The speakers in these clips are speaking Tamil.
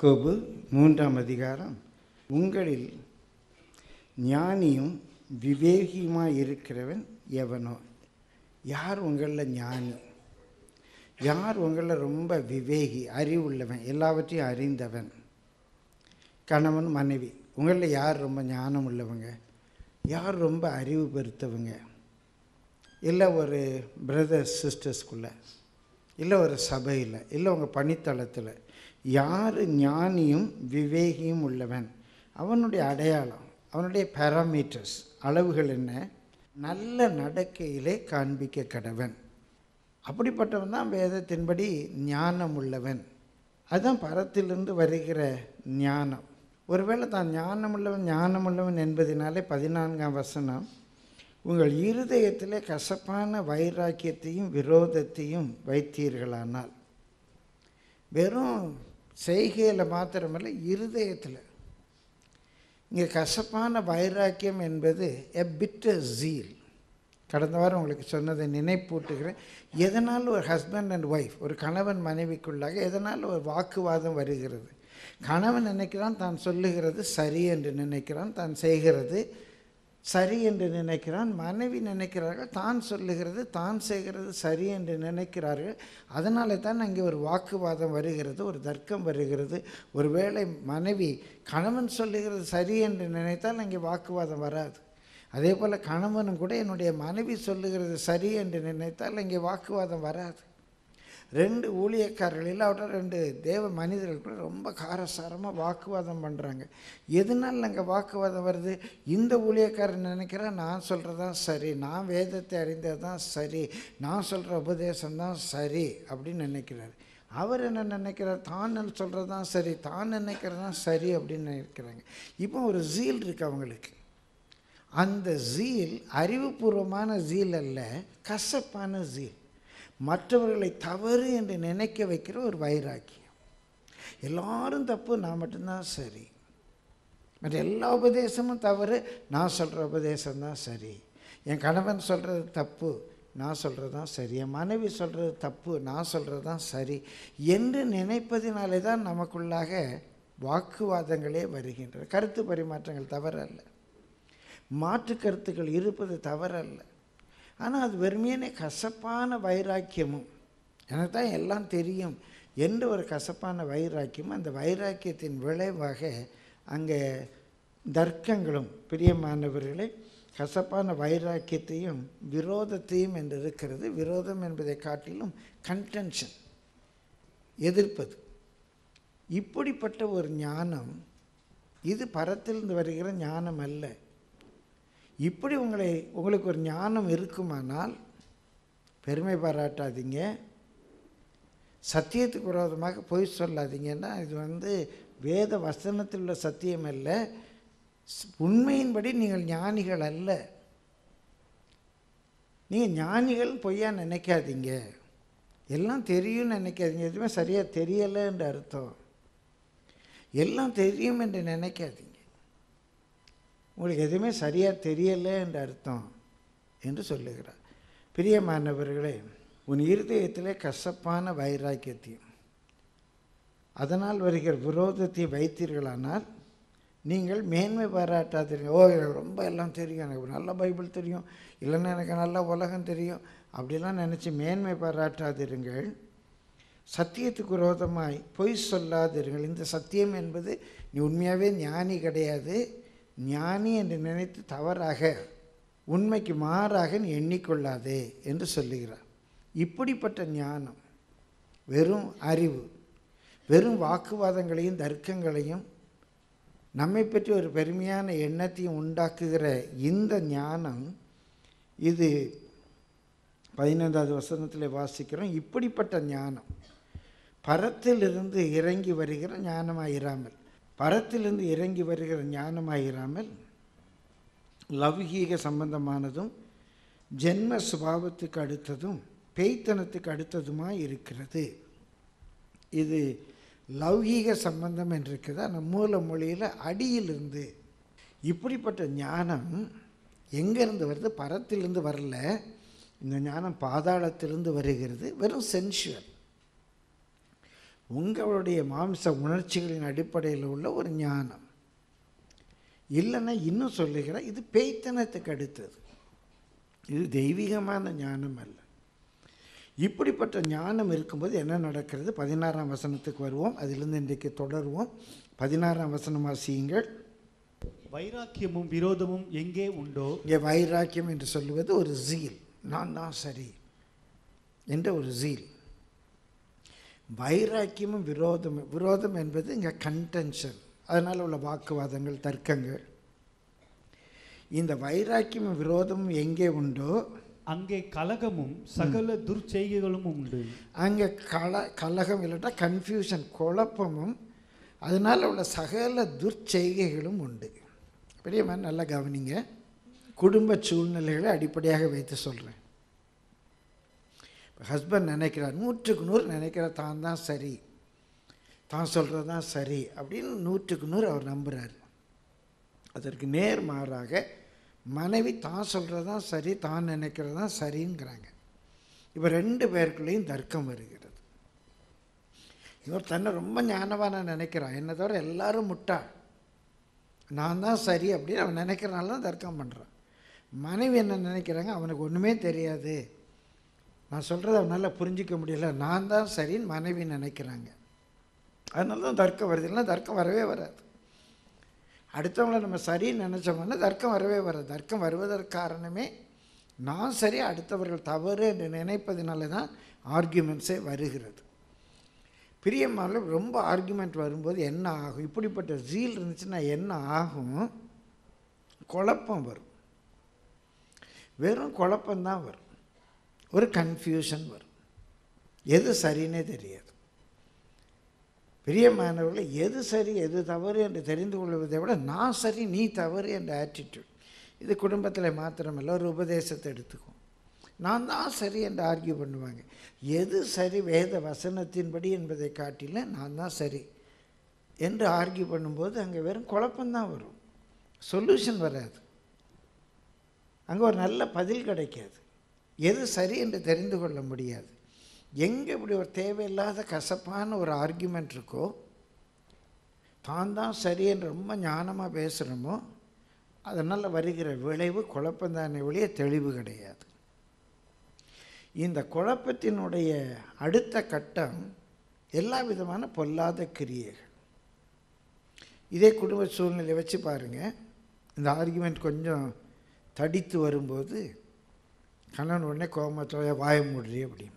யாக்கோபு மூன்றாம் அதிகாரம் உங்களில் ஞானியும் விவேகியுமாய் இருக்கிறவன் எவனோ யார் உங்களில் ஞானி யார் உங்களில் ரொம்ப விவேகி அறிவுள்ளவன் எல்லாவற்றையும் அறிந்தவன் கணவன் மனைவி உங்களில் யார் ரொம்ப ஞானம் உள்ளவங்க யார் ரொம்ப அறிவு பெருத்தவங்க இல்லை ஒரு பிரதர்ஸ் சிஸ்டர்ஸ்குள்ளே இல்லை ஒரு சபையில் இல்லை உங்கள் பணித்தளத்தில் யார் ஞானியும் விவேகியும் உள்ளவன் அவனுடைய அடையாளம் அவனுடைய பேராமீட்டர்ஸ் அளவுகள் என்ன நல்ல நடக்கையிலே காண்பிக்க கடவன் அப்படிப்பட்டவன் தான் வேதத்தின்படி ஞானம் உள்ளவன் அதுதான் பரத்திலிருந்து வருகிற ஞானம் ஒருவேளை தான் ஞானம் உள்ளவன் ஞானம் உள்ளவன் என்பதினாலே பதினான்காம் வசனம் உங்கள் இருதயத்திலே கசப்பான வைராக்கியத்தையும் விரோதத்தையும் வைத்தீர்களானால் வெறும் செய்கையில் மாத்திரமல்ல இருதயத்தில் இங்கே கசப்பான வைராக்கியம் என்பது எ பிட்டர் ஜீல் கடந்த வாரம் உங்களுக்கு சொன்னதை நினைப்பூட்டுகிறேன் எதனால் ஒரு ஹஸ்பண்ட் அண்ட் ஒய்ஃப் ஒரு கணவன் மனைவிக்குள்ளாக எதனால் ஒரு வாக்குவாதம் வருகிறது கணவன் நினைக்கிறான் தான் சொல்லுகிறது சரி என்று நினைக்கிறான் தான் செய்கிறது சரி என்று நினைக்கிறான் மனைவி நினைக்கிறார்கள் தான் சொல்லுகிறது தான் செய்கிறது சரி என்று நினைக்கிறார்கள் அதனால தான் அங்கே ஒரு வாக்குவாதம் வருகிறது ஒரு தர்க்கம் வருகிறது ஒருவேளை மனைவி கணவன் சொல்லுகிறது சரி என்று நினைத்தால் அங்கே வாக்குவாதம் வராது அதே போல் கணவனும் கூட என்னுடைய மனைவி சொல்லுகிறது சரி என்று நினைத்தால் அங்கே வாக்குவாதம் வராது ரெண்டு ஊழியக்காரர்கள் இல்லாவிட்ட ரெண்டு தேவ மனிதர்கள் கூட ரொம்ப காரசாரமாக வாக்குவாதம் பண்ணுறாங்க எதனால் அங்கே வாக்குவாதம் வருது இந்த ஊழியக்காரன் நினைக்கிறேன் நான் சொல்கிறது தான் சரி நான் வேதத்தை அறிந்தது தான் சரி நான் சொல்கிற உபதேசம் தான் சரி அப்படின்னு நினைக்கிறார் அவர் என்ன நினைக்கிறார் தான் சொல்கிறது தான் சரி தான் நினைக்கிறது தான் சரி அப்படின்னு நினைக்கிறாங்க இப்போ ஒரு ஜீல் இருக்குது அவங்களுக்கு அந்த ஜீல் அறிவுபூர்வமான ஜீல் அல்ல கசப்பான ஜீல் மற்றவர்களை தவறு என்று நினைக்க வைக்கிற ஒரு வைராக்கியம் எல்லாரும் தப்பு நான் மட்டும்தான் சரி மற்ற எல்லா உபதேசமும் தவறு நான் சொல்கிற உபதேசம் தான் சரி என் கணவன் சொல்கிறது தப்பு நான் சொல்கிறது தான் சரி என் மனைவி சொல்கிறது தப்பு நான் சொல்கிறது தான் சரி என்று நினைப்பதினாலே தான் நமக்குள்ளாக வாக்குவாதங்களே வருகின்றன கருத்து பரிமாற்றங்கள் தவறல்ல மாற்று கருத்துக்கள் இருப்பது தவறல்ல ஆனால் அது வெறுமையான கசப்பான வைராக்கியமும் எனக்கு தான் எல்லாம் தெரியும் என்று ஒரு கசப்பான வைராக்கியம் அந்த வைராக்கியத்தின் விளைவாக அங்கே தர்க்கங்களும் பிரியமானவர்களே கசப்பான வைராக்கியத்தையும் விரோதத்தையும் என்று இருக்கிறது விரோதம் என்பதை காட்டிலும் கன்டென்ஷன் எதிர்ப்பது இப்படிப்பட்ட ஒரு ஞானம் இது பரத்திலிருந்து வருகிற ஞானம் அல்ல இப்படி உங்களை உங்களுக்கு ஒரு ஞானம் இருக்குமானால் பெருமை பாராட்டாதீங்க சத்தியத்துக்கு விரோதமாக பொய் சொல்லாதீங்கன்னா இது வந்து வேத வசனத்தில் உள்ள சத்தியம் அல்ல உண்மையின்படி நீங்கள் ஞானிகள் அல்ல நீங்கள் ஞானிகள் பொய்யா நினைக்காதீங்க எல்லாம் தெரியும்னு நினைக்காதீங்க எதுவுமே சரியாக தெரியலைன்ற அர்த்தம் எல்லாம் தெரியும் என்று நினைக்காதீங்க உங்களுக்கு எதுவுமே சரியாக தெரியலை என்ற அர்த்தம் என்று சொல்லுகிறார் பிரியமானவர்களே உன் இருதயத்திலே கசப்பான வைராக்கியத்தையும் அதனால் வருகிற விரோதத்தை வைத்தீர்களானால் நீங்கள் மேன்மை பாராட்டாதீர்கள் ஓ எனக்கு ரொம்ப எல்லாம் தெரியும் எனக்கு நல்ல பைபிள் தெரியும் இல்லைன்னா எனக்கு நல்ல உலகம் தெரியும் அப்படிலாம் நினச்சி மேன்மை பாராட்டாதிருங்கள் சத்தியத்துக்கு விரோதமாய் பொய் சொல்லாதிருங்கள் இந்த சத்தியம் என்பது நீ உண்மையாகவே ஞானி கிடையாது ஞானி என்று நினைத்து தவறாக உண்மைக்கு மாறாக நீ எண்ணிக்கொள்ளாதே என்று சொல்லுகிறார் இப்படிப்பட்ட ஞானம் வெறும் அறிவு வெறும் வாக்குவாதங்களையும் தர்க்கங்களையும் நம்மை பற்றி ஒரு பெருமையான எண்ணத்தையும் உண்டாக்குகிற இந்த ஞானம் இது பதினைந்தாவது வசனத்தில் வாசிக்கிறோம் இப்படிப்பட்ட ஞானம் பரத்திலிருந்து இறங்கி வருகிற ஞானமாயிராமல் பரத்திலிருந்து இறங்கி வருகிற ஞானமாயிராமல் லௌகீக சம்பந்தமானதும் ஜென்ம சுபாவத்துக்கு அடுத்ததும் பேய்த்தனத்துக்கு அடுத்ததுமாக இருக்கிறது இது லௌகீக சம்பந்தம் என்று இருக்குது அந்த மூல மொழியில் அடியிலிருந்து இப்படிப்பட்ட ஞானம் எங்கேருந்து வருது பரத்திலிருந்து வரல இந்த ஞானம் பாதாளத்திலிருந்து வருகிறது வெறும் சென்சுவல் உங்களுடைய மாம்ச உணர்ச்சிகளின் அடிப்படையில் உள்ள ஒரு ஞானம் இல்லைன்னா இன்னும் சொல்லுகிறேன் இது பேய்த்தனத்துக்கு அடுத்தது இது தெய்வீகமான ஞானம் அல்ல இப்படிப்பட்ட ஞானம் இருக்கும்போது என்ன நடக்கிறது பதினாறாம் வசனத்துக்கு வருவோம் அதிலிருந்து இன்றைக்கு தொடருவோம் பதினாறாம் வசனம் வாசியுங்கள் வைராக்கியமும் விரோதமும் எங்கே உண்டோ இங்கே வைராக்கியம் என்று சொல்லுவது ஒரு ஜீல் நான் தான் சரி என்ற ஒரு ஜீல் வைராக்கியமும் விரோதமும் விரோதம் என்பது இங்கே கன்டென்ஷன் அதனால் உள்ள வாக்குவாதங்கள் தர்க்கங்கள் இந்த வைராக்கியமும் விரோதமும் எங்கே உண்டோ அங்கே கலகமும் சகல துர்ச்செய்கைகளும் உண்டு அங்கே கல கலகம் இல்லாட்டா கன்ஃபியூஷன் குழப்பமும் அதனால் உள்ள சகல துர்ச்செய்கைகளும் உண்டு பெரியம்மா நல்லா கவனிங்க குடும்ப சூழ்நிலைகளை அடிப்படையாக வைத்து சொல்கிறேன் ஹஸ்பண்ட் நினைக்கிறார் நூற்றுக்கு நூறு நினைக்கிறார் தான் தான் சரி தான் சொல்கிறது தான் சரி அப்படின்னு நூற்றுக்கு நூறு அவர் நம்புகிறார் அதற்கு நேர் மாறாக மனைவி தான் சொல்கிறது தான் சரி தான் நினைக்கிறது தான் சரிங்கிறாங்க இப்போ ரெண்டு பேருக்குள்ளேயும் தர்க்கம் வருகிறது இவர் தன்னை ரொம்ப ஞானவான நினைக்கிறான் என்னை தவிர எல்லாரும் முட்டாள் நான் தான் சரி அப்படின்னு அவன் நினைக்கிறனால தான் தர்க்கம் பண்ணுறான் மனைவி என்ன நினைக்கிறாங்க அவனுக்கு ஒன்றுமே தெரியாது நான் சொல்கிறத அவனால் புரிஞ்சிக்க முடியல நான் தான் சரின்னு மனைவி நினைக்கிறாங்க அதனால தான் தர்க்கம் வருது இல்லைன்னா தர்க்கம் வரவே வராது அடுத்தவங்கள நம்ம சரின்னு நினச்சோம்னா தர்க்கம் வரவே வராது தர்க்கம் வருவதற்கு காரணமே நான் சரி அடுத்தவர்கள் தவறு என்று நினைப்பதனால தான் ஆர்கியூமெண்ட்ஸே வருகிறது பிரியமான ரொம்ப ஆர்கியூமெண்ட் வரும்போது என்ன ஆகும் இப்படிப்பட்ட ஜீல் இருந்துச்சுன்னா என்ன ஆகும் குழப்பம் வரும் வெறும் குழப்பம்தான் வரும் ஒரு கன்ஃபியூஷன் வரும் எது சரின்னே தெரியாது பிரியமானவர்களை எது சரி எது தவறு என்று தெரிந்து கொள்வதை விட நான் சரி நீ தவறு என்ற ஆட்டிடியூட் இது குடும்பத்தில் மாத்திரமல்ல ஒரு உபதேசத்தை எடுத்துக்கும் நான் தான் சரி என்று ஆர்கியூ பண்ணுவாங்க எது சரி வேத வசனத்தின்படி என்பதை காட்டில நான் தான் சரி என்று ஆர்கியூ பண்ணும்போது அங்கே வெறும் குழப்பம்தான் வரும் சொல்யூஷன் வராது அங்கே ஒரு நல்ல பதில் கிடைக்காது எது சரி என்று தெரிந்து கொள்ள முடியாது எங்கே இப்படி ஒரு தேவையில்லாத கசப்பான ஒரு ஆர்கியூமெண்ட் இருக்கோ தான் தான் சரி என்று ரொம்ப ஞானமாக பேசுகிறோமோ அதனால் வருகிற விளைவு குழப்பந்தானே ஒழிய தெளிவு கிடையாது இந்த குழப்பத்தினுடைய அடுத்த கட்டம் எல்லா விதமான பொல்லாத கிரியைகள் இதே குடும்ப சூழ்நிலை வச்சு பாருங்கள் இந்த ஆர்குமெண்ட் கொஞ்சம் தடித்து வரும்போது கணவன் உடனே கோமத்தோய வாய மூடுறி அப்படிமா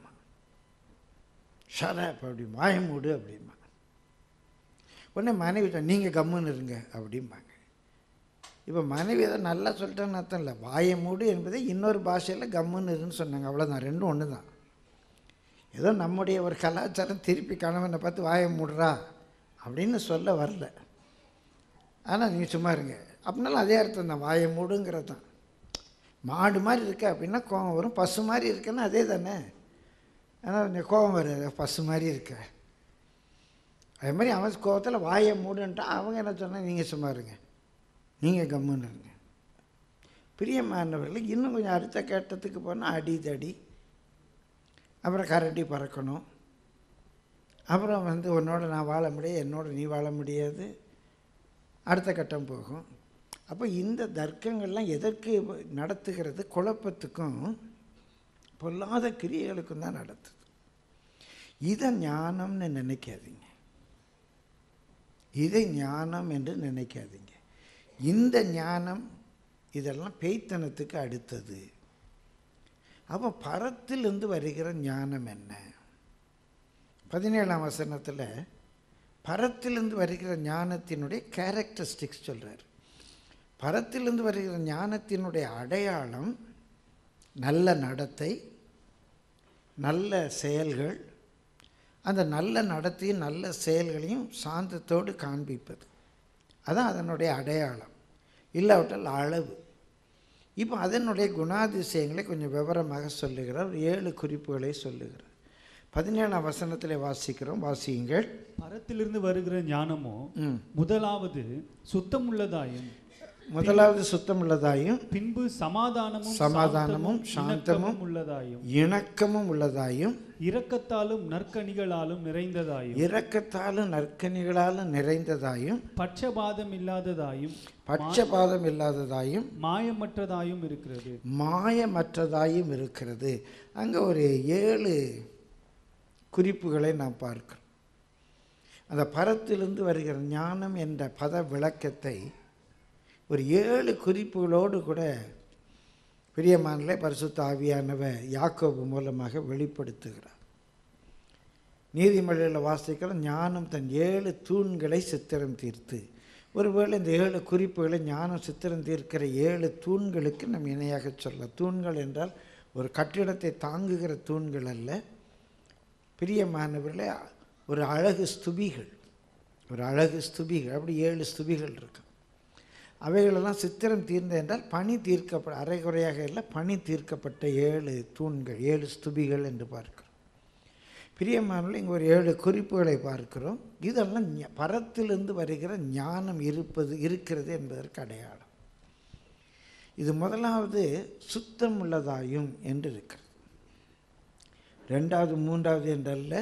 ஷரப் அப்படி வாய மூடு அப்படிமா உடனே மனைவி நீங்கள் கம்முன்னு இருங்க அப்படிம்பாங்க இப்போ மனைவி ஏதோ நல்லா சொல்லிட்டேன்னு அர்த்தம் இல்லை வாய மூடு என்பதை இன்னொரு பாஷையில் கம்முன்னு இருன்னு சொன்னாங்க அவ்வளோதான் ரெண்டும் ஒன்று தான் ஏதோ நம்முடைய ஒரு கலாச்சாரம் திருப்பி கணவனை பார்த்து வாய மூடுறா அப்படின்னு சொல்ல வரல ஆனால் நீங்கள் சும்மா இருங்க அப்படின்னாலும் அதே அர்த்தம் தான் வாயை மூடுங்கிறது தான் மாடு மாதிரி இருக்க அப்படின்னா கோவம் வரும் பசு மாதிரி இருக்குன்னா அதே தானே ஆனால் கொஞ்சம் கோவம் வராது பசு மாதிரி இருக்க அதே மாதிரி அவன் கோவத்தில் வாயை மூடுன்ட்டான் அவங்க என்ன சொன்னால் நீங்கள் சும்மா இருங்க நீங்கள் கம்முன்னு இருங்க பிரியமானவர்கள் இன்னும் கொஞ்சம் அடுத்த கட்டத்துக்கு போனால் அடி தடி அப்புறம் கரண்டி பறக்கணும் அப்புறம் வந்து உன்னோட நான் வாழ முடியாது என்னோட நீ வாழ முடியாது அடுத்த கட்டம் போகும் அப்போ இந்த தர்க்கங்கள்லாம் எதற்கு நடத்துகிறது குழப்பத்துக்கும் பொல்லாத கிரியைகளுக்கும் தான் நடத்துது இதை ஞானம்னு நினைக்காதீங்க இதை ஞானம் என்று நினைக்காதீங்க இந்த ஞானம் இதெல்லாம் பேய்த்தனத்துக்கு அடுத்தது அப்போ பரத்திலிருந்து வருகிற ஞானம் என்ன பதினேழாம் வசனத்தில் பரத்திலிருந்து வருகிற ஞானத்தினுடைய கேரக்டரிஸ்டிக்ஸ் சொல்கிறார் பரத்திலிருந்து வருகிற ஞானத்தினுடைய அடையாளம் நல்ல நடத்தை நல்ல செயல்கள் அந்த நல்ல நடத்தையும் நல்ல செயல்களையும் சாந்தத்தோடு காண்பிப்பது அதான் அதனுடைய அடையாளம் இல்லாவிட்டால் அளவு இப்போ அதனுடைய குணாதிசயங்களை கொஞ்சம் விவரமாக சொல்லுகிறார் ஒரு ஏழு குறிப்புகளை சொல்லுகிறார் பதினேழாம் வசனத்தில் வாசிக்கிறோம் வாசியுங்கள் பரத்திலிருந்து வருகிற ஞானமோ ம் முதலாவது சுத்தமுள்ளதாயும் முதலாவது சுத்தமுள்ளதாயும் பின்பு சமாதானமும் சமாதானமும், சாந்தமும், சாந்தமும், இணக்கமும் உள்ளதாயும் இணக்கமும் உள்ளதாயும் இரக்கத்தாலும் நற்கனிகளாலும் நிறைந்ததாயும் இரக்கத்தாலும் நற்கனிகளாலும் நிறைந்ததாயும் பட்சபாதம் இல்லாததாயும் பட்சபாதம் இல்லாததாயும் மாயமற்றதாயும் இருக்கிறது மாயமற்றதாயும் இருக்கிறது அங்கே ஒரு ஏழு குறிப்புகளை நாம் பார்க்கிறோம் அந்த பரத்திலிருந்து வருகிற ஞானம் என்ற பத விளக்கத்தை ஒரு ஏழு குறிப்புகளோடு கூட பிரியமானலே பரிசுத்த ஆவியானவர் யாக்கோபு மூலமாக வெளிப்படுத்துகிறார் நீதிமொழியில் வாசிக்கிற ஞானம் தன் ஏழு தூண்களை சித்திரம் தீர்த்து ஒருவேளை இந்த ஏழு குறிப்புகளை ஞானம் சித்திரம் தீர்க்கிற ஏழு தூண்களுக்கு நம்ம இணையாக சொல்லலாம் தூண்கள் என்றால் ஒரு கட்டிடத்தை தாங்குகிற தூண்கள் அல்ல பிரியமானவர்களே ஒரு அழகு ஸ்துபிகள் ஒரு அழகு ஸ்துபிகள் அப்படி ஏழு ஸ்துபிகள் இருக்கு அவைகளெல்லாம் சித்திரம் தீர்ந்த என்றால் பனி தீர்க்கப்பட அரைகுறையாக இல்லை பனி தீர்க்கப்பட்ட ஏழு தூண்கள் ஏழு ஸ்துபிகள் என்று பார்க்கிறோம் பிரியமானவர்கள் இங்கே ஒரு ஏழு குறிப்புகளை பார்க்கிறோம் இதெல்லாம் ஞ- பரத்திலிருந்து வருகிற ஞானம் இருப்பது இருக்கிறது என்பதற்கு அடையாளம் இது முதலாவது சுத்தம் உள்ளதாயும் என்று இருக்கிறது ரெண்டாவது மூன்றாவது என்றல்ல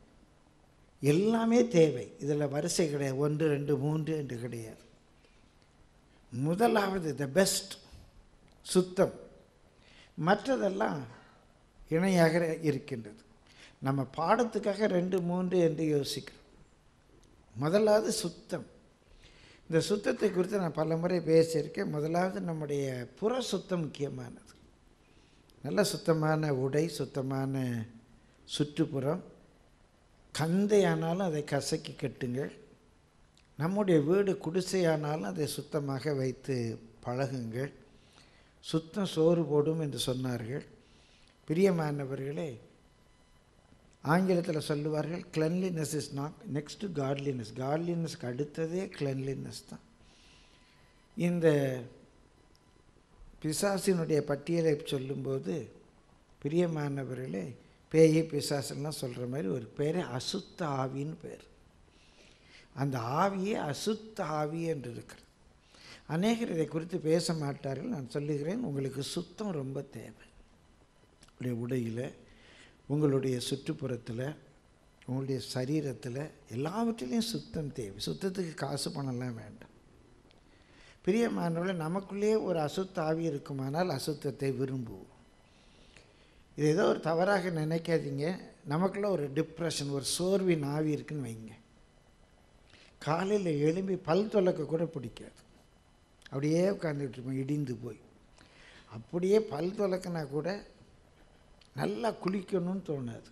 எல்லாமே தேவை இதில் வரிசை கிடையாது ஒன்று ரெண்டு மூன்று என்று கிடையாது முதலாவது த பெஸ்ட் சுத்தம் மற்றதெல்லாம் இணையாக இருக்கின்றது நம்ம பாடத்துக்காக ரெண்டு மூன்று என்று யோசிக்கிறோம் முதலாவது சுத்தம் இந்த சுத்தத்தை குறித்து நான் பல முறை பேசியிருக்கேன் முதலாவது நம்முடைய புற சுத்தம் முக்கியமானது நல்ல சுத்தமான உடை சுத்தமான சுற்றுப்புறம் கந்தையானாலும் அதை கசக்கி கட்டுங்கள் நம்முடைய வீடு குடிசையானாலும் அதை சுத்தமாக வைத்து பழகுங்கள் சுத்தம் சோறு போடும் என்று சொன்னார்கள் பிரியமானவர்களே ஆங்கிலத்தில் சொல்லுவார்கள் cleanliness is not next to godliness காட்லினஸ்க்கு அடுத்ததே cleanliness தான் இந்த பிசாசினுடைய பட்டியலை சொல்லும்போது பிரியமானவர்களே பேய் பிசாசெல்லாம் சொல்கிற மாதிரி ஒரு பேர் அசுத்த ஆவின்னு பேர் அந்த ஆவியே அசுத்த ஆவி என்று இருக்கிறது அநேகர் இதை குறித்து பேச மாட்டார்கள் நான் சொல்லுகிறேன் உங்களுக்கு சுத்தம் ரொம்ப தேவை உங்களுடைய உடையில் உங்களுடைய சுற்றுப்புறத்தில் உங்களுடைய சரீரத்தில் எல்லாவற்றிலையும் சுத்தம் தேவை சுத்தத்துக்கு காசு பணம்லாம் வேண்டாம் பிரியமானவர்களே நமக்குள்ளேயே ஒரு அசுத்த ஆவி இருக்குமானால் அசுத்தத்தை விரும்புவோம் இது ஏதோ ஒரு தவறாக நினைக்காதீங்க நமக்குள்ள ஒரு டிப்ரெஷன் ஒரு சோர்வின் ஆவி இருக்குன்னு வைங்க காலையில் எழும்பி பல் துலக்க கூட பிடிக்காது அப்படியே உட்காந்துட்டு இருப்போம் இடிந்து போய் அப்படியே பல் துலக்கினா கூட நல்லா குளிக்கணும்னு தோணாது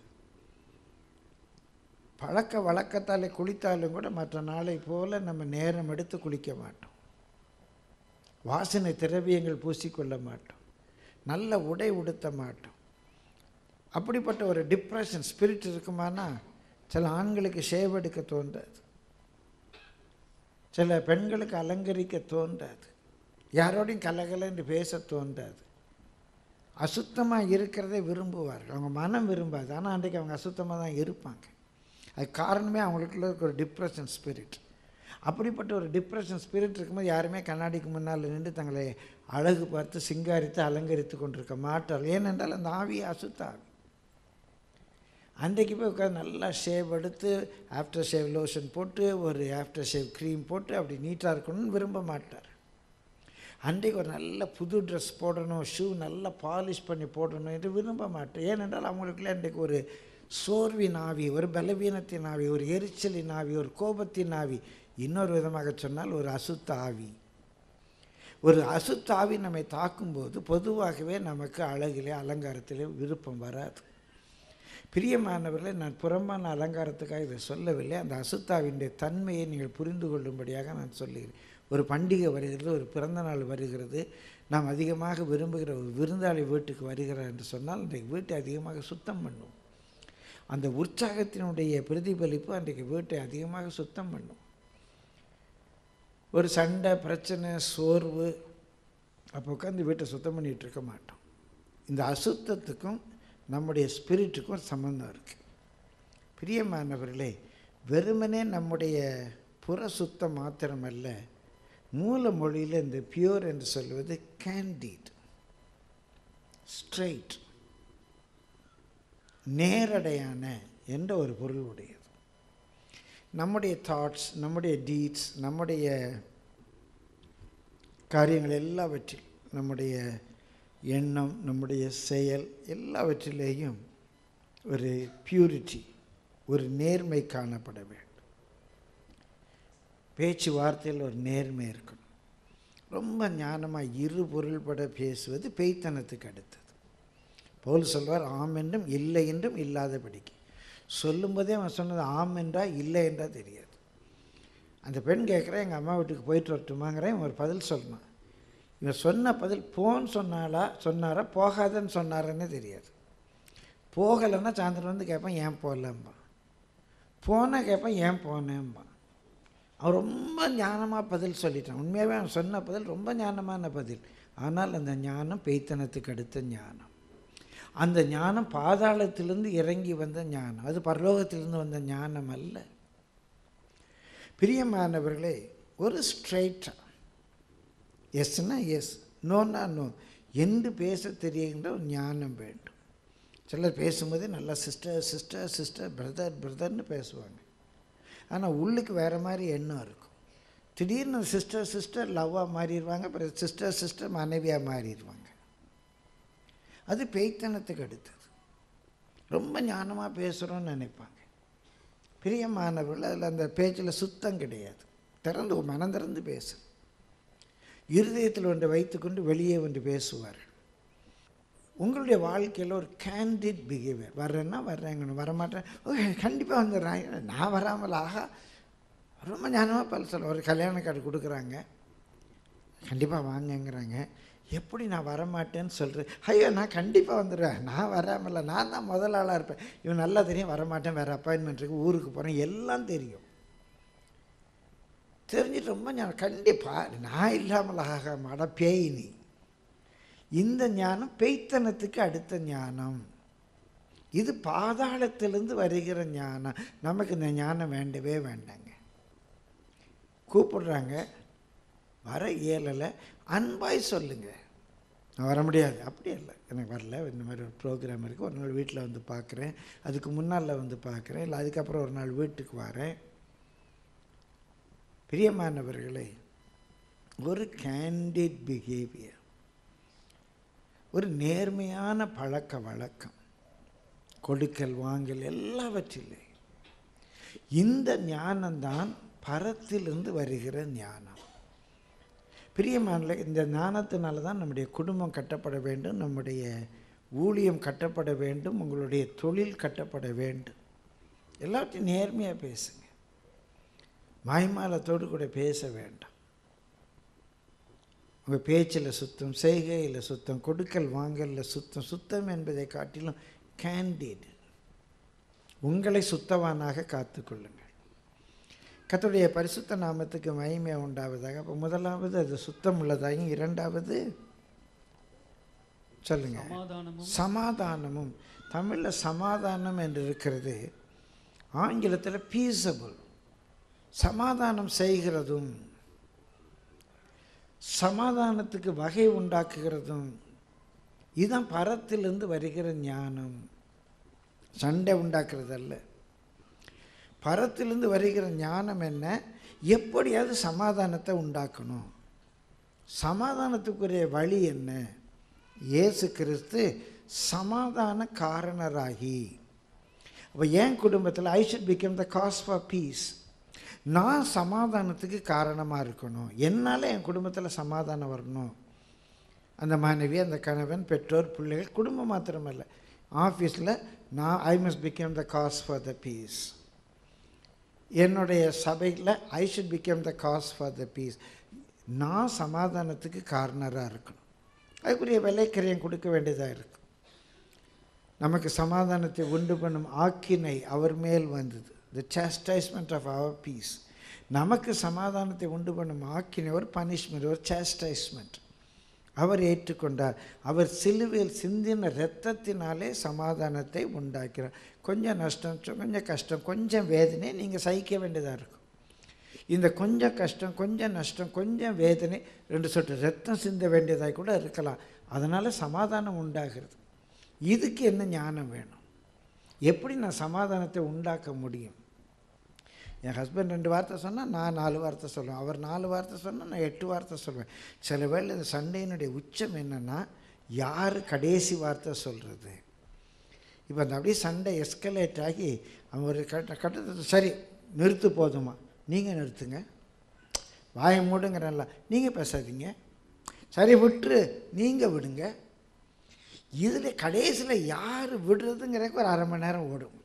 பழக்க வழக்கத்தாலே குளித்தாலும் கூட மற்ற நாளை போல நம்ம நேரம் எடுத்து குளிக்க மாட்டோம் வாசனை திரவியங்கள் பூசிக்கொள்ள மாட்டோம் நல்ல உடை உடுத்த மாட்டோம் அப்படிப்பட்ட ஒரு டிப்ரெஷன் ஸ்பிரிட் இருக்குமானா சில ஆண்களுக்கு ஷேவ் எடுக்க தோன்றாது சில பெண்களுக்கு அலங்கரிக்க தோன்றாது யாரோடையும் கலகலன்னு பேச தோன்றாது அசுத்தமாக இருக்கிறதை விரும்புவார்கள் அவங்க மனம் விரும்பாது ஆனால் அன்றைக்கு அவங்க அசுத்தமாக தான் இருப்பாங்க அது காரணமே அவங்களுக்குள்ள இருக்க ஒரு டிப்ரெஷன் ஸ்பிரிட் அப்படிப்பட்ட ஒரு டிப்ரெஷன் ஸ்பிரிட் இருக்கும்போது யாருமே கண்ணாடிக்கு முன்னால் நின்று தங்களை அழகு பார்த்து சிங்காரித்து அலங்கரித்து கொண்டிருக்க மாட்டார்கள் ஏனென்றால் அந்த ஆவி அசுத்த ஆவி அன்றைக்கு போய் உட்காந்து நல்லா ஷேவ் எடுத்து ஆஃப்டர் ஷேவ் லோஷன் போட்டு ஒரு ஆஃப்டர் ஷேவ் க்ரீம் போட்டு அப்படி நீட்டாக இருக்கணும்னு விரும்ப மாட்டார் அன்றைக்கு ஒரு நல்ல புது ட்ரெஸ் போடணும் ஷூ நல்லா பாலிஷ் பண்ணி போடணும் என்று விரும்ப மாட்டேன் ஏனென்றால் அவங்களுக்குள்ள இன்றைக்கு ஒரு சோர்வின் ஆவி ஒரு பலவீனத்தின் ஆவி ஒரு எரிச்சலின் ஆவி ஒரு கோபத்தின் ஆவி இன்னொரு விதமாக சொன்னால் ஒரு அசுத்த ஆவி ஒரு அசுத்த ஆவி நம்மை தாக்கும்போது பொதுவாகவே நமக்கு அழகிலே அலங்காரத்திலே விருப்பம் வராது பிரியமானவர்களே நான் புறம்பான அலங்காரத்துக்காக இதை சொல்லவில்லை அந்த அசுத்தாவினுடைய தன்மையை நீங்கள் புரிந்து கொள்ளும்படியாக நான் சொல்லுகிறேன் ஒரு பண்டிகை வருகிறது ஒரு பிறந்த நாள் வருகிறது நாம் அதிகமாக விரும்புகிற ஒரு விருந்தாளி வீட்டுக்கு வருகிறார் என்று சொன்னால் இன்றைக்கு வீட்டை அதிகமாக சுத்தம் பண்ணும் அந்த உற்சாகத்தினுடைய பிரதிபலிப்பு அன்றைக்கு வீட்டை அதிகமாக சுத்தம் பண்ணும் ஒரு சண்டை பிரச்சனை சோர்வு அப்போ உட்காந்து வீட்டை சுத்தம் பண்ணிகிட்டு இருக்க மாட்டோம் இந்த அசுத்தத்துக்கும் நம்முடைய ஸ்பிரிட்டுக்கும் சம்மந்தம் இருக்குது பிரியமானவர்களே வெறுமனே நம்முடைய புற சுத்தம் மாத்திரமல்ல மூல மொழியில் இந்த பியூர் என்று சொல்வது கேண்டிட் ஸ்ட்ரைட் நேரடையான என்ற ஒரு பொருள் உடையது நம்முடைய தாட்ஸ் நம்முடைய டீட்ஸ் நம்முடைய காரியங்கள் எல்லாவற்றில் நம்முடைய எண்ணம் நம்முடைய செயல் எல்லாவற்றிலேயும் ஒரு பியூரிட்டி ஒரு நேர்மை காணப்பட வேண்டும் பேச்சுவார்த்தையில் ஒரு நேர்மை இருக்கணும் ரொம்ப ஞானமாக இரு பொருள்பட பேசுவது பேய்த்தனத்துக்கு அடுத்தது பவுல் சொல்வார் ஆம் என்றும் இல்லை என்றும் இல்லாதபடிக்கு சொல்லும்போதே அவன் சொன்னது ஆம் என்றா இல்லை என்றா தெரியாது அந்த பெண் கேட்குறேன் எங்கள் அம்மா வீட்டுக்கு போயிட்டு வரட்டுமாங்கிறேன் இவன் ஒரு பதில் சொல்லணும் இவன் சொன்ன பதில் போன்னு சொன்னாலா சொன்னாரா போகாதன்னு சொன்னாரன்னு தெரியாது போகலைன்னா சாயந்தரம் வந்து கேட்பேன் ஏன் போகலம்பான் போனால் கேட்பேன் ஏன் போனேன்பான் அவன் ரொம்ப ஞானமாக பதில் சொல்லிட்டான் உண்மையாகவே அவன் சொன்ன பதில் ரொம்ப ஞானமான பதில் ஆனால் அந்த ஞானம் பெய்த்தனத்துக்கு அடுத்த ஞானம் அந்த ஞானம் பாதாளத்திலிருந்து இறங்கி வந்த ஞானம் அது பரலோகத்திலிருந்து வந்த ஞானம் அல்ல பிரியமானவர்களே ஒரு ஸ்ட்ரைட்டாக எஸ்னா எஸ் நோனா நோ என்று பேச தெரியுகின்ற ஒரு ஞானம் வேண்டும் சிலர் பேசும்போதே நல்லா சிஸ்டர் சிஸ்டர் சிஸ்டர் பிரதர் பிரதர்னு பேசுவாங்க ஆனால் உள்ளுக்கு வேறு மாதிரி எண்ணம் இருக்கும் திடீர்னு சிஸ்டர் சிஸ்டர் லவ்வாக மாறிடுவாங்க அப்புறம் சிஸ்டர் சிஸ்டர் மனைவியாக மாறிடுவாங்க அது பேய்த்தனத்துக்கு அடுத்தது ரொம்ப ஞானமாக பேசுகிறோன்னு நினைப்பாங்க பிரியமானவர்கள் அதில் அந்த பேச்சில் சுத்தம் கிடையாது திறந்து மனம் திறந்து பேசு இருதயத்தில் ஒன்று வைத்துக்கொண்டு வெளியே ஒன்று பேசுவார் உங்களுடைய வாழ்க்கையில் ஒரு கேண்டிட் பிஹேவியர் வர்றேன்னா வர்றேங்கன்னு வரமாட்டேன் ஓ கண்டிப்பாக வந்துடுறேன் நான் வராமல் ஆகா ரொம்ப ஞானமாக பல சொல்ல ஒரு கல்யாண கார்டு கொடுக்குறாங்க கண்டிப்பாக வாங்கங்கிறாங்க எப்படி நான் வரமாட்டேன்னு சொல்கிறேன் ஐயோ நான் கண்டிப்பாக வந்துடுவேன் நான் வராமல நான் தான் முதல் ஆளாக இருப்பேன் இவன் நல்லா தெரியும் வரமாட்டேன் வேறு அப்பாயின்மெண்ட் இருக்கு ஊருக்கு போகிறேன் எல்லாம் தெரியும் தெரிஞ்சுட்டு ரொம்ப ஞானம் கண்டிப்பாக நான் இல்லாமல் ஆக மாட பேய் நீ இந்த ஞானம் பெய்த்தனத்துக்கு அடுத்த ஞானம் இது பாதாளத்திலிருந்து வருகிற ஞானம் நமக்கு இந்த ஞானம் வேண்டவே வேண்டாங்க கூப்பிடுறாங்க வர இயலலை அன்பாய் சொல்லுங்க நான் வர முடியாது அப்படி இல்லை எனக்கு வரல இந்த மாதிரி ஒரு ப்ரோக்ராம் இருக்குது ஒரு நாள் வீட்டில் வந்து பார்க்குறேன் அதுக்கு முன்னால் வந்து பார்க்குறேன் இல்லை அதுக்கப்புறம் ஒரு நாள் வீட்டுக்கு வரேன் பிரியமானவர்களே ஒரு கேண்டிட் பிஹேவியர் ஒரு நேர்மையான பழக்க வழக்கம் கொடுக்கல் வாங்கல் எல்லாவற்றிலே இந்த ஞானம்தான் பரத்திலிருந்து வருகிற ஞானம் பிரியமான இந்த ஞானத்தினால தான் நம்முடைய குடும்பம் கட்டப்பட வேண்டும் நம்முடைய ஊழியம் கட்டப்பட வேண்டும் உங்களுடைய தொழில் கட்டப்பட வேண்டும் எல்லாத்தையும் நேர்மையாக பேசுங்க மாய்மாலத்தோடு கூட பேச வேண்டாம் உங்கள் பேச்சில் சுத்தம் செய்கையில் சுத்தம் கொடுக்கல் வாங்கலில் சுத்தம் சுத்தம் என்பதை காட்டிலும் கேண்டிட் உங்களை சுத்தவானாக காத்துக்கொள்ளுங்கள் கர்த்தருடைய பரிசுத்த நாமத்துக்கு மகிமை உண்டாவதாக அப்போ முதலாவது அது சுத்தம் உள்ளதாகவும் இரண்டாவது சொல்லுங்க சமாதானமும் சமாதானமும் தமிழில் சமாதானம் என்று இருக்கிறது ஆங்கிலத்தில் பீசபிள் சமாதானம் செய்கிறதும் சமாதானத்துக்கு வகை உண்டாக்குகிறதும் இதுதான் பரத்திலிருந்து வருகிற ஞானம் சண்டை உண்டாக்குறதல்ல பரத்திலிருந்து வருகிற ஞானம் என்ன எப்படியாவது சமாதானத்தை உண்டாக்கணும் சமாதானத்துக்குரிய வழி என்ன இயேசு கிறிஸ்து சமாதான காரணராகி அப்போ என் குடும்பத்தில் I should become the cause for peace நான் சமாதானத்துக்கு காரணமாக இருக்கணும் என்னால் என் குடும்பத்தில் சமாதானம் வரணும் அந்த மனைவி அந்த கணவன் பெற்றோர் பிள்ளைகள் குடும்பம் மாத்திரமல்ல ஆஃபீஸில் நான் I must become the cause for the peace என்னுடைய சபையில் I should become the cause for the peace நான் சமாதானத்துக்கு காரணராக இருக்கணும் அதுக்குரிய விலைக்கிரையும் கொடுக்க வேண்டியதாக இருக்கும் நமக்கு சமாதானத்தை உண்டு பண்ணும் ஆக்கினை அவர் மேல் வந்தது த சாஸ்டைஸ்மெண்ட் ஆஃப் அவர் பீஸ் நமக்கு சமாதானத்தை உண்டு பண்ணும் ஆக்கினை ஒரு பனிஷ்மெண்ட் ஒரு சாஸ்டைஸ்மெண்ட் அவர் ஏற்றுக்கொண்டார் அவர் சிலுவையில் சிந்தின இரத்தத்தினாலே சமாதானத்தை உண்டாக்கிறார் கொஞ்சம் நஷ்டம் கொஞ்சம் கஷ்டம் கொஞ்சம் வேதனை நீங்கள் சகிக்க வேண்டியதாக இருக்கும் இந்த கொஞ்சம் கஷ்டம் கொஞ்சம் நஷ்டம் கொஞ்சம் வேதனை ரெண்டு சொட்டு ரத்தம் சிந்த வேண்டியதாக கூட இருக்கலாம் அதனால் சமாதானம் உண்டாகிறது இதுக்கு என்ன ஞானம் வேணும் எப்படி நான் சமாதானத்தை உண்டாக்க முடியும் என் ஹஸ்பண்ட் ரெண்டு வார்த்தை சொன்னால் நான் நாலு வார்த்தை சொல்லுவேன் அவர் நாலு வார்த்தை சொன்னால் நான் எட்டு வார்த்தை சொல்லுவேன் சில வேளை இந்த சண்டையினுடைய உச்சம் என்னென்னா யார் கடைசி வார்த்தை சொல்கிறது இப்போ அந்த அப்படியே சண்டை எஸ்கலேட் ஆகி அவன் ஒரு கட்ட கட்டத்தை சரி நிறுத்து போதுமா நீங்கள் நிறுத்துங்க வாயை மூடுங்கிறல்ல நீங்கள் பேசாதீங்க சரி விட்டுரு நீங்கள் விடுங்க இதில் கடைசியில் யார் விடுறதுங்கிறதுக்கு ஒரு அரை மணி நேரம் ஓடும்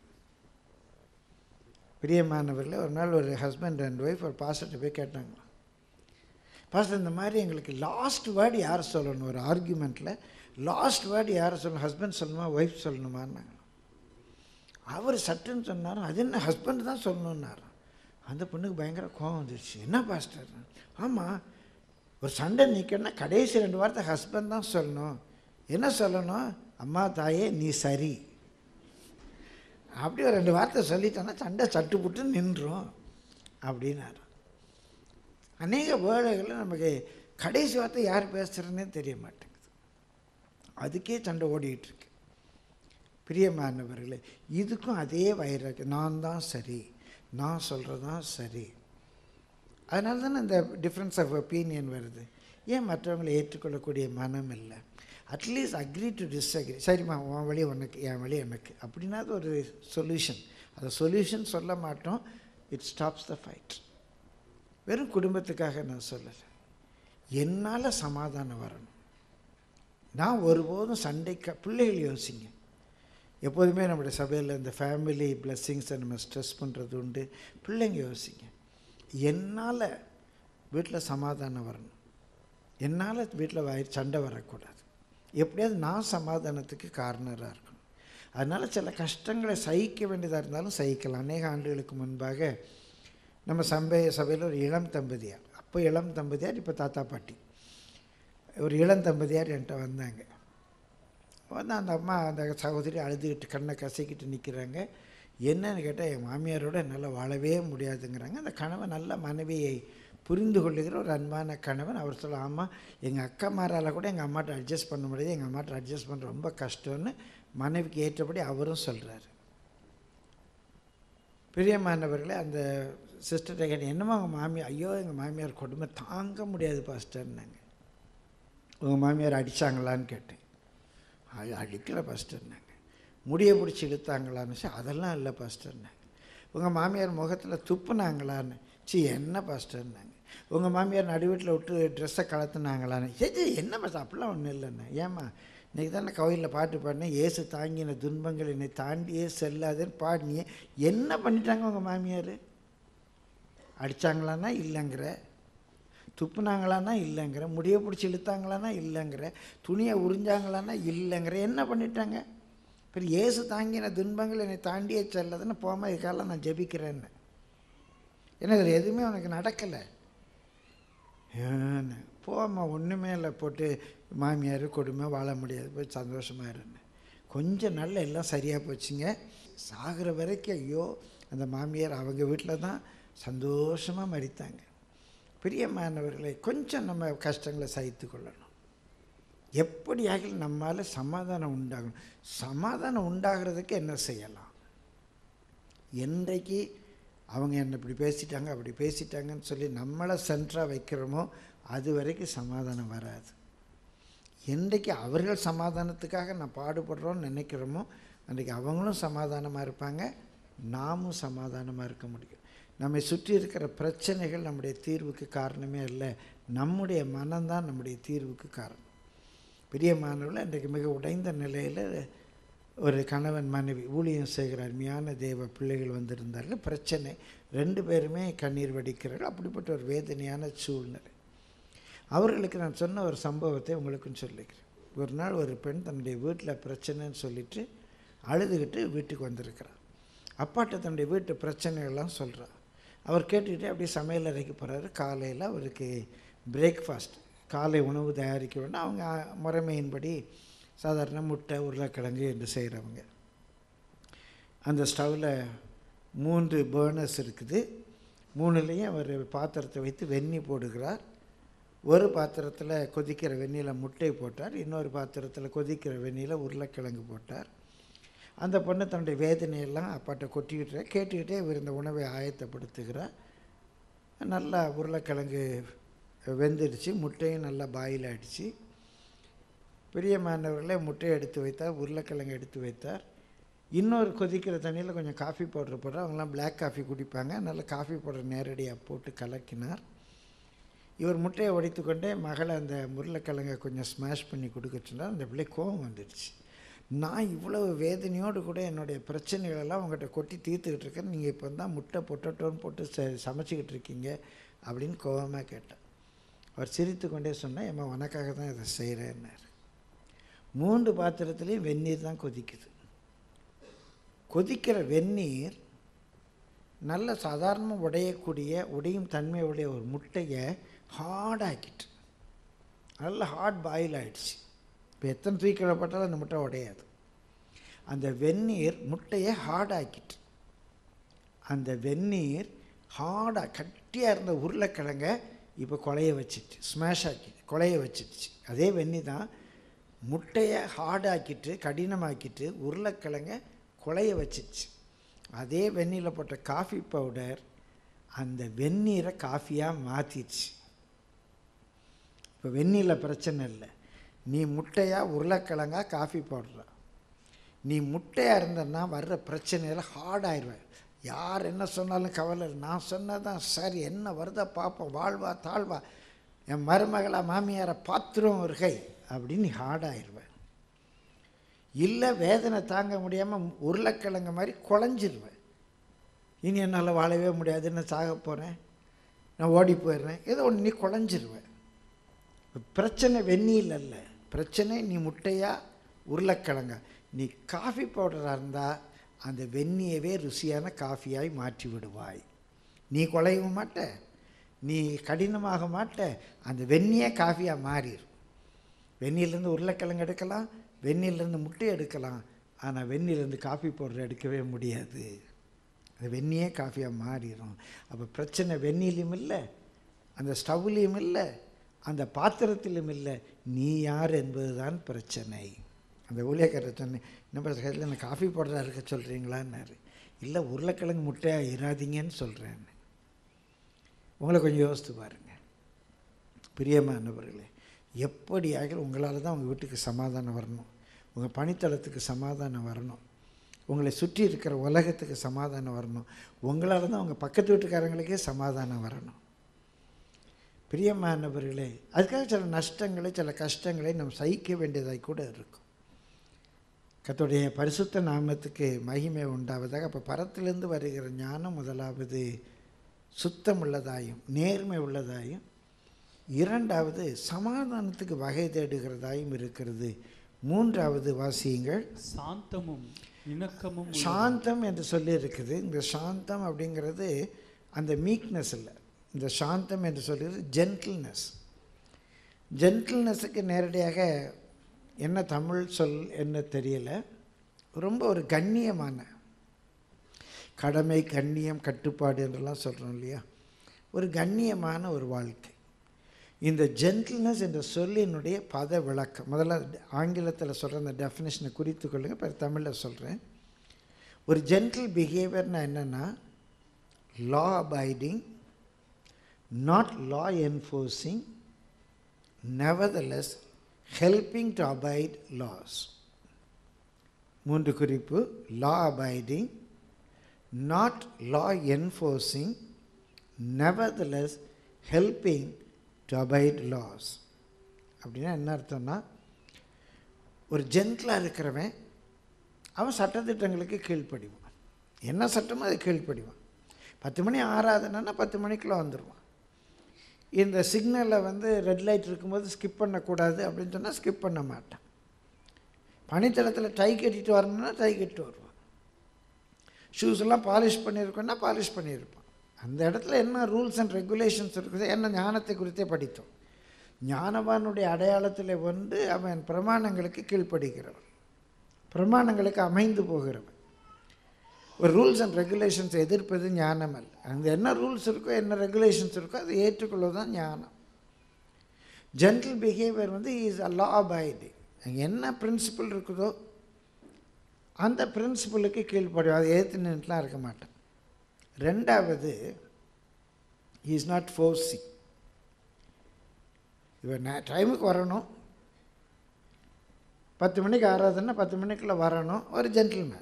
பிரியமானவர்களே ஒரு நாள் ஒரு ஹஸ்பண்ட் அண்ட் ஒய்ஃப் ஒரு பாஸ்டர்கிட்ட போய் கேட்டாங்க பாஸ்டர் இந்த மாதிரி எங்களுக்கு லாஸ்ட் வேர்டு யார் சொல்லணும் ஒரு ஆர்கியூமெண்ட்டில் லாஸ்ட் வேர்டு யார் சொல்லணும் ஹஸ்பண்ட் சொல்லணுமா ஒய்ஃப் சொல்லணுமான்னாங்க அவர் சட்டுன்னு சொன்னார் அது என்ன ஹஸ்பண்ட் தான் சொல்லணுன்னாரு அந்த பொண்ணுக்கு பயங்கர கோவம் வந்துடுச்சு என்ன பாஸ்டர் ஆமாம் ஒரு சண்டை நிற்கணும்னா கடைசி ரெண்டு வார்த்தை ஹஸ்பண்ட் தான் சொல்லணும் என்ன சொல்லணும் அம்மா தாயே நீ சரி அப்படி ஒரு ரெண்டு வார்த்தை சொல்லிட்டோன்னா சண்டை சட்டு புட்டு நின்றும் அப்படின்னாரு அநேக வேலைகளில் நமக்கு கடைசி வார்த்தை யார் பேசுகிறேன்னே தெரிய மாட்டேங்குது அதுக்கே சண்டை ஓடிக்கிட்டு இருக்கு பிரியமானவர்களே இதுக்கும் அதே வைராக்கு நான் தான் சரி நான் சொல்கிறது தான் சரி அதனால தானே இந்த டிஃப்ரென்ஸ் ஆஃப் ஒப்பீனியன் வருது ஏன் மற்றவங்களை ஏற்றுக்கொள்ளக்கூடிய மனம் இல்லை அட்லீஸ்ட் அக்ரி டு டிஸ்அக்ரி சரிம்மா உன் வழி உனக்கு என் வழி எனக்கு அப்படின்னா அது ஒரு சொல்யூஷன் அந்த சொல்யூஷன் சொல்ல மாட்டோம் இட் ஸ்டாப்ஸ் த ஃபைட் வெறும் குடும்பத்துக்காக நான் சொல்லலை என்னால் சமாதானம் வரணும் நான் ஒருபோதும் சண்டைக்கு பிள்ளைகள் யோசிங்க எப்போதுமே நம்முடைய சபையில் இந்த ஃபேமிலி பிளெஸ்ஸிங்ஸை நம்ம ஸ்ட்ரெஸ் பண்ணுறது உண்டு பிள்ளைங்க யோசிங்க என்னால் வீட்டில் சமாதானம் வரணும் என்னால் வீட்டில் வயிறு சண்டை வரக்கூடாது எப்படியாவது நான் சமாதானத்துக்கு காரணராக இருக்கணும் அதனால் சில கஷ்டங்களை சகிக்க வேண்டியதாக இருந்தாலும் சகிக்கலாம் அநேக ஆண்டுகளுக்கு முன்பாக நம்ம சபை சபையில் ஒரு இளம் தம்பதியார் அப்போ இளம் தம்பதியார் இப்போ தாத்தா பாட்டி ஒரு இளம் தம்பதியார் என்கிட்ட வந்தாங்க வந்து அந்த அம்மா அந்த சகோதரி அழுதுகிட்டு கண்ணை கசக்கிட்டு நிற்கிறாங்க என்னன்னு கேட்டால் என் மாமியாரோட என்னால் வாழவே முடியாதுங்கிறாங்க அந்த கணவன் நல்ல மனைவியை புரிந்து கொள்ளுகிற ஒரு அன்பான கணவன் அவர் சொல்ல ஆமாம் எங்கள் அக்காமாரால் கூட எங்கள் அம்மாட்ட அட்ஜஸ்ட் பண்ண முடியாது எங்கள் அம்மாட்ட அட்ஜஸ்ட் பண்ணுற ரொம்ப கஷ்டம்னு மனைவிக்கு ஏற்றபடி அவரும் சொல்கிறாரு பிரியமானவர்களே அந்த சிஸ்டர்கிட்ட கேட்டேன் என்னம்மா உங்கள் மாமியார் ஐயோ எங்கள் மாமியார் கொடுமை தாங்க முடியாது பாஸ்டர்னாங்க உங்கள் மாமியார் அடித்தாங்களான்னு கேட்டேன் அது அடிக்கல பாஸ்டர்னாங்க முடியை பிடிச்சி இழுத்தாங்களான்னு சரி அதெல்லாம் இல்லை பாஸ்டர்னாங்க உங்கள் மாமியார் முகத்தில் துப்புனாங்களான்னு சி என்ன பாஸ்டர்னாங்க உங்கள் மாமியார் நடுவீட்டில் விட்டு ட்ரெஸ்ஸை கலத்துனாங்களான்னு சரி என்ன பாஸ்டர் அப்படிலாம் ஒன்றும் இல்லைண்ணே ஏம்மா இன்றைக்கி தானே கோயிலில் பாட்டு பாடினேன் ஏசு தாங்கின துன்பங்கள் என்னை தாண்டியே செல்லாதுன்னு பாடினியே என்ன பண்ணிட்டாங்க உங்கள் மாமியார் அடித்தாங்களான்னா இல்லைங்கிற துப்புனாங்களான்னா இல்லைங்கிற முடியை பிடிச்சி இழுத்தாங்களான்னா இல்லைங்கிற துணியை உறிஞ்சாங்களான்னா இல்லைங்கிற என்ன பண்ணிட்டாங்க இப்போ ஏசு தாங்கின துன்பங்கள் என்னை தாண்டியே செல்லதுன்னு போகாமல் இதுக்காக நான் ஜெபிக்கிறேன்னு ஏன்னா இதில் எதுவுமே உனக்கு நடக்கலை ஏன்னு போம்மா ஒன்றுமே இல்லை போட்டு மாமியார் கொடுமை வாழ முடியாது போய் சந்தோஷமாக இருன்னு கொஞ்சம் நாள்ல எல்லாம் சரியாக போச்சுங்க சாகிற வரைக்கும் ஐயோ அந்த மாமியார் அவங்க வீட்டில் தான் சந்தோஷமாக மறித்தாங்க பிரியமானவர்களை கொஞ்சம் நம்ம கஷ்டங்களை சகித்து கொள்ளணும் எப்படியாக நம்மால் சமாதானம் உண்டாகணும் சமாதானம் உண்டாகிறதுக்கு என்ன செய்யலாம் என்றைக்கு அவங்க என்னை இப்படி பேசிட்டாங்க அப்படி பேசிட்டாங்கன்னு சொல்லி நம்மளை சென்டராக வைக்கிறோமோ அது வரைக்கும் சமாதானம் வராது என்றைக்கு அவர்கள் சமாதானத்துக்காக நான் பாடுபடுறோன்னு நினைக்கிறோமோ அன்றைக்கு அவங்களும் சமாதானமாக இருப்பாங்க நாமும் சமாதானமாக இருக்க முடியும் நம்மை சுற்றி இருக்கிற பிரச்சனைகள் நம்முடைய தீர்வுக்கு காரணமே இல்லை நம்முடைய மனம்தான் நம்முடைய தீர்வுக்கு காரணம் பெரிய மாணவர்கள் இன்றைக்கு மிக உடைந்த நிலையில் ஒரு கணவன் மனைவி ஊழியம் செய்கிற அருமையான தேவ பிள்ளைகள் வந்திருந்தார்கள் பிரச்சனை ரெண்டு பேருமே கண்ணீர் வடிக்கிறார்கள் அப்படிப்பட்ட ஒரு வேதனையான சூழ்நிலை அவர்களுக்கு நான் சொன்ன ஒரு சம்பவத்தை உங்களுக்கும் சொல்லிக்கிறேன் ஒரு நாள் ஒரு பெண் தன்னுடைய வீட்டில் பிரச்சனைன்னு சொல்லிட்டு அழுதுகிட்டு வீட்டுக்கு வந்திருக்கிறார் அப்பாட்ட தன்னுடைய வீட்டு பிரச்சனைகள்லாம் சொல்கிறார் அவர் கேட்டுக்கிட்டே அப்படியே சமையல் அறைக்கு போகிறாரு காலையில் அவருக்கு பிரேக்ஃபாஸ்ட் காலை உணவு தயாரிக்க வேண்டும் அவங்க முறைமையின்படி சாதாரண முட்டை உருளைக்கிழங்கு என்று செய்கிறவங்க அந்த ஸ்டவ்வில் மூன்று பேர்னர்ஸ் இருக்குது மூணுலேயும் அவர் பாத்திரத்தை வைத்து வெந்நி போடுகிறார் ஒரு பாத்திரத்தில் கொதிக்கிற வெந்நியில் முட்டை போட்டார் இன்னொரு பாத்திரத்தில் கொதிக்கிற வெந்நியில் உருளைக்கிழங்கு போட்டார் அந்த பொண்ணு தன்னுடைய வேதனையெல்லாம் அப்பாட்ட கொட்டிக்கிட்டு கேட்டுக்கிட்டே இவர் இந்த உணவை ஆயத்தப்படுத்துகிறார் நல்லா உருளைக்கிழங்கு வெந்துடுச்சு முட்டையும் நல்லா பாயில் ஆயிடுச்சு பிரியமானவர்களே முட்டையை எடுத்து வைத்தார் உருளைக்கிழங்கு எடுத்து வைத்தார் இன்னொரு கொதிக்கிற தண்ணியில் கொஞ்சம் காஃபி பவுடர் போடுறார் அவங்களாம் பிளாக் காஃபி குடிப்பாங்க அதனால் காஃபி பவுடர் நேரடியாக போட்டு கலக்கினார் இவர் முட்டையை உடைத்து கொண்டே மகளை அந்த உருளைக்கிழங்கை கொஞ்சம் ஸ்மாஷ் பண்ணி கொடுக்க சொன்னார் அந்த பிள்ளை கோவம் வந்துடுச்சு நான் இவ்வளவு வேதனையோடு கூட என்னுடைய பிரச்சனைகளெல்லாம் உங்கள்கிட்ட கொட்டி தீர்த்துக்கிட்டு இருக்கேன் நீங்கள் இப்போ தான் முட்டை பொட்டட்டோன்னு போட்டு ச சமைச்சிக்கிட்டு இருக்கீங்க அப்படின்னு கோவமாக கேட்டேன் அவர் சிரித்து கொண்டே சொன்னால் ஏம்மா உனக்காக தான் இதை செய்கிறேன்னாரு மூன்று பாத்திரத்துலேயும் வெந்நீர் தான் கொதிக்குது கொதிக்கிற வெந்நீர் நல்ல சாதாரணமாக உடையக்கூடிய உடையும் தன்மை உடைய ஒரு முட்டையை ஹார்டாக்கிட்டு நல்ல ஹார்ட் பாயில் ஆயிடுச்சு இப்போ எத்தனை தூக்கிடப்பட்டாலும் அந்த முட்டை உடையாது அந்த வெந்நீர் முட்டையை ஹார்டாக்கிட்டு அந்த வெந்நீர் ஹார்டாக கட்டியாக இருந்த உருளைக்கிழங்க இப்போ கொலைய வச்சிட்டு ஸ்மாஷ் ஆக்கி கொலைய வச்சிடுச்சு அதே வெந்நி தான் முட்டையை ஹார்டாக்கிட்டு கடினமாக்கிட்டு உருளைக்கிழங்க கொலைய வச்சிடுச்சு அதே வெந்நீரில் போட்ட காஃபி பவுடர் அந்த வெந்நீரை காஃபியாக மாற்றிடுச்சு இப்போ வெந்நீரில் பிரச்சனை இல்லை நீ முட்டையா உருளைக்கிழங்கா காஃபி பவுடரா நீ முட்டையாக இருந்தன்னா வர்ற பிரச்சனையில் ஹார்டாயிருவேன் யார் என்ன சொன்னாலும் கவலை இல்லை நான் சொன்னதான் சரி என்ன வருதா பார்ப்போம் வாழ்வா தாழ்வா என் மருமகளா மாமியாரை பாத்திரம் ஒரு கை அப்படின்னு நீ ஹார்டாயிருவேன் இல்லை வேதனை தாங்க முடியாமல் உருளைக்கிழங்கு மாதிரி குழஞ்சிருவேன் இனி என்னால் வாழவே முடியாது நான் சாக போகிறேன் நான் ஓடி போயிடுறேன் ஏதோ ஒன்று நீ குழஞ்சிருவேன் பிரச்சனை வெந்நீல் அல்ல பிரச்சனை நீ முட்டையா உருளைக்கிழங்கா நீ காஃபி பவுடராக இருந்தால் அந்த வெந்நியவே ருசியான காஃபியாய் மாற்றி விடுவாய் நீ குலையவும் மாட்ட நீ கடினமாக மாட்ட அந்த வெந்நியே காஃபியாக மாறிடும் வெந்நிலேருந்து உருளைக்கிழங்கு எடுக்கலாம் வெந்நிலேருந்து முட்டை எடுக்கலாம் ஆனால் வெந்நிலேருந்து காஃபி பவுடர் எடுக்கவே முடியாது அந்த வெந்நியே காஃபியாக மாறிடும் அப்போ பிரச்சனை வெந்நிலையும் இல்லை அந்த ஸ்டவ்லேயும் இல்லை அந்த பாத்திரத்திலும் இல்லை நீ யார் என்பதுதான் பிரச்சனை அந்த ஊழியக்காரர் சொன்னேன் என்ன பிரச்சனை என்ன காஃபி போடுறா இருக்க சொல்கிறீங்களான்னாரு இல்லை உருளைக்கிழங்கு முட்டையாக இராதீங்கன்னு சொல்கிறேன் உங்களை கொஞ்சம் யோசித்து பாருங்கள் பிரியமானவர்களே எப்படியாக உங்களால் தான் உங்கள் வீட்டுக்கு சமாதானம் வரணும் உங்கள் பணித்தளத்துக்கு சமாதானம் வரணும் உங்களை சுற்றி இருக்கிற உலகத்துக்கு சமாதானம் வரணும் உங்களால் தான் உங்கள் பக்கத்து வீட்டுக்காரங்களுக்கே சமாதானம் வரணும் பிரியமானவர்களே அதுக்காக சில நஷ்டங்களை சில கஷ்டங்களை நாம் சகிக்க வேண்டியதாய் கூட இருக்கும் கத்துடைய பரிசுத்த நாமத்துக்கு மகிமை உண்டாவதாக அப்போ பரத்திலிருந்து வருகிற ஞானம் முதலாவது சுத்தம் உள்ளதாயும் நேர்மை உள்ளதாயும் இரண்டாவது சமாதானத்துக்கு வகை தேடுகிறதாயும் இருக்கிறது மூன்றாவது வாசியுங்கள் சாந்தமும் இணக்கமும் உள்ள- சாந்தம் என்று சொல்லி இருக்குது இந்த சாந்தம் அப்படிங்கிறது அந்த மீக்னஸ் இல்லை இந்த சாந்தம் என்று சொல்கிறது ஜென்டில்னஸ் ஜென்டில்னஸுக்கு நேரடியாக என்ன தமிழ் சொல் என்ன தெரியல ரொம்ப ஒரு கண்ணியமான கடமை கண்ணியம் கட்டுப்பாடு என்றெல்லாம் சொல்கிறோம் இல்லையா ஒரு கண்ணியமான ஒரு வாழ்க்கை இந்த ஜென்டில்னஸ் என்ற சொல்லினுடைய பத விளக்கம் முதல்ல ஆங்கிலத்தில் சொல்கிற அந்த டெஃபினேஷனை குறித்து கொள்ளுங்க இப்போ தமிழில் சொல்கிறேன் ஒரு ஜென்டில் பிஹேவியர்னா என்னென்னா law abiding not law enforcing nevertheless helping to abide laws மூன்று குறிப்பு law abiding not law enforcing nevertheless helping to abide laws அப்படின்னா என்ன அர்த்தம்னா ஒரு ஜென்டிலாக இருக்கிறவன் அவன் சட்டத்திட்டங்களுக்கு கீழ்ப்படிவான் என்ன சட்டமோ அது கீழ்ப்படிவான் பத்து மணி ஆறாதுன்னா பத்து மணிக்குள்ளே வந்துடுவான் இந்த சிக்னலில் வந்து ரெட் லைட் இருக்கும்போது ஸ்கிப் பண்ணக்கூடாது அப்படின்னு சொன்னால் ஸ்கிப் பண்ண மாட்டான் பனித்தளத்தில் டை கட்டிட்டு வரணும்னா டை கட்டிட்டு வருவான் ஷூஸ் எல்லாம் பாலிஷ் பண்ணியிருக்கோன்னா பாலிஷ் பண்ணியிருப்பான் அந்த இடத்துல என்ன ரூல்ஸ் அண்ட் ரெகுலேஷன்ஸ் இருக்குது என்ன ஞானத்தை குறித்தே படித்தோம் ஞானவானுடைய அடையாளத்தில் வந்து அவன் பிரமாணங்களுக்கு கீழ்ப்படுகிறவன் பிரமாணங்களுக்கு அமைந்து போகிறவன் ஒரு ரூல்ஸ் அண்ட் ரெகுலேஷன்ஸ் எதிர்ப்பது ஞானம் அல்ல அங்கே என்ன ரூல்ஸ் இருக்கோ என்ன ரெகுலேஷன்ஸ் இருக்கோ அதை ஏற்றுக்கொள்வது தான் ஞானம் ஜென்ரல் பிஹேவியர் வந்து இஸ் அ லா அபாய்டி அங்கே என்ன பிரின்சிபல் இருக்குதோ அந்த பிரின்சிபலுக்கு கீழ்ப்படியும் அதை ஏற்று நின்றுலாம் இருக்க மாட்டேன் ரெண்டாவது இஸ் நாட் ஃபோர்ஸிங் இவன் நான் டைமுக்கு வரணும் பத்து மணிக்கு ஆறாதுன்னா பத்து மணிக்குள்ளே வரணும் ஒரு ஜென்டில்மேன்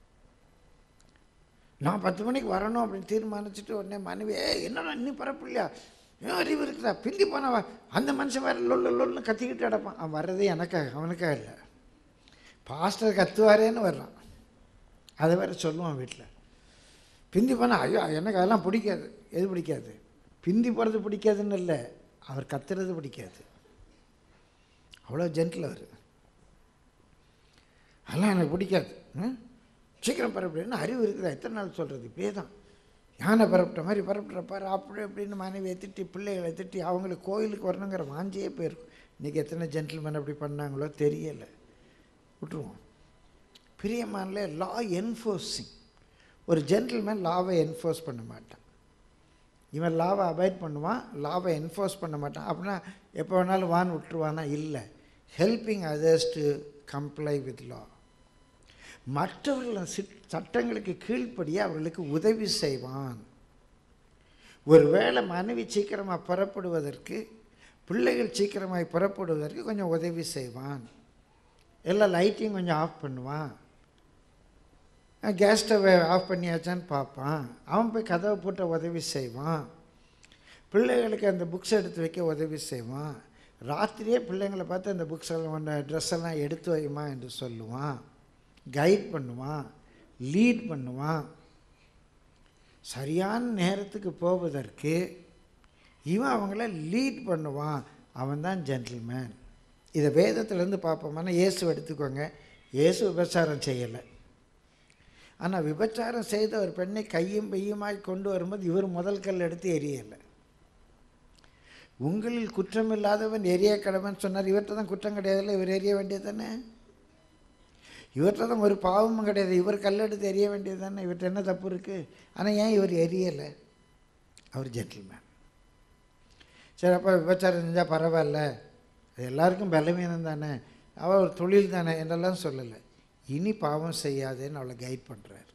நான் பத்து மணிக்கு வரணும் அப்படின்னு தீர்மானிச்சுட்டு உடனே மனைவி ஏ என்னடா இன்னும் பரப்பில்லையா ஏன் அறிவு இருக்குதா பிந்தி போனவா அந்த மனுஷன் வேறு லொல்லு லொல்லுன்னு கத்திக்கிட்டு கிடப்பான் அவன் வர்றதே எனக்காக அவனுக்காக இல்லை பாஸ்டர் கத்துவாரேன்னு வர்றான் அதை வேற சொல்லுவான் வீட்டில் பிந்தி போனால் ஐயோ எனக்கு அதெல்லாம் பிடிக்காது எது பிடிக்காது பிந்தி போகிறது பிடிக்காதுன்னு இல்லை அவர் கத்துறது பிடிக்காது அவ்வளோ ஜென்டில் அவர் அதெல்லாம் எனக்கு பிடிக்காது ம்? சீக்கிரம் பரப்பிடுன்னு அறிவு இருக்குதா எத்தனை நாள் சொல்கிறது இப்படியே தான் யானை பரப்பிட்ட மாதிரி பரப்பிட்றப்பாரு அப்படி அப்படின்னு மனைவியை திட்டி பிள்ளைகளை திட்டி அவங்களுக்கு கோயிலுக்கு வரணுங்கிற வாஞ்சியே போயிருக்கும் இன்றைக்கி எத்தனை ஜென்டில்மேன் அப்படி பண்ணாங்களோ தெரியலை விட்டுருவோம் பிரியமானில் லா என்ஃபோர்ஸிங் ஒரு ஜென்டில்மேன் லாவை என்ஃபோர்ஸ் பண்ண மாட்டான் இவன் லாவை அவாய்ட் பண்ணுவான் லாவை என்ஃபோர்ஸ் பண்ண மாட்டான் அப்படின்னா எப்போ வேணாலும் வான் விட்டுருவானா இல்லை helping others to comply with law மற்றவர்கள் சிட் சட்டங்களுக்கு கீழ்ப்படியே அவர்களுக்கு உதவி செய்வான் ஒருவேளை மனைவி சீக்கிரமாக புறப்படுவதற்கு பிள்ளைகள் சீக்கிரமாக புறப்படுவதற்கு கொஞ்சம் உதவி செய்வான் எல்லா லைட்டையும் கொஞ்சம் ஆஃப் பண்ணுவான் கேஸ் ஸ்டவ்வை ஆஃப் பண்ணியாச்சான்னு பார்ப்பான் அவன் போய் கதவை போட்டு உதவி செய்வான் பிள்ளைகளுக்கு அந்த புக்ஸ் எடுத்து வைக்க உதவி செய்வான் ராத்திரியே பிள்ளைங்களை பார்த்து அந்த புக்ஸ் எல்லாம் ஒன்று ட்ரெஸ் எல்லாம் எடுத்து வைமா என்று சொல்லுவான் கைட் பண்ணுவான் லீட் பண்ணுவான் சரியான நேரத்துக்கு போவதற்கு இவன் அவங்கள லீட் பண்ணுவான் அவன் தான் ஜென்டில்மேன் இதை வேதத்திலேருந்து பார்ப்போம்னா இயேசு எடுத்துக்கோங்க இயேசு விபச்சாரம் செய்யலை ஆனால் விபச்சாரம் செய்த ஒரு பெண்ணை கையும் பையுமாய் கொண்டு வரும்போது இவர் முதல் கல் எடுத்து எரியலை உங்களில் குற்றம் இல்லாதவன் எரிய கடவன் சொன்னார் இவர்கிட்ட தான் குற்றம் கிடையாதுல்ல இவர் எரிய வேண்டியது தானே இவர்கிட்ட தான் ஒரு பாவமும் கிடையாது இவர் கல்லெடுத்து எரிய வேண்டியது தானே இவர்கிட்ட என்ன தப்பு இருக்குது ஆனால் ஏன் இவர் எரியலை அவர் ஜென்டில்மேன் சரி அப்போ விபச்சாரம் செஞ்சால் பரவாயில்ல அது எல்லாருக்கும் பலவீனம் தானே அவள் ஒரு தொழில் தானே என்றெல்லாம் சொல்லலை இனி பாவம் செய்யாதேன்னு அவளை கைட் பண்ணுறார்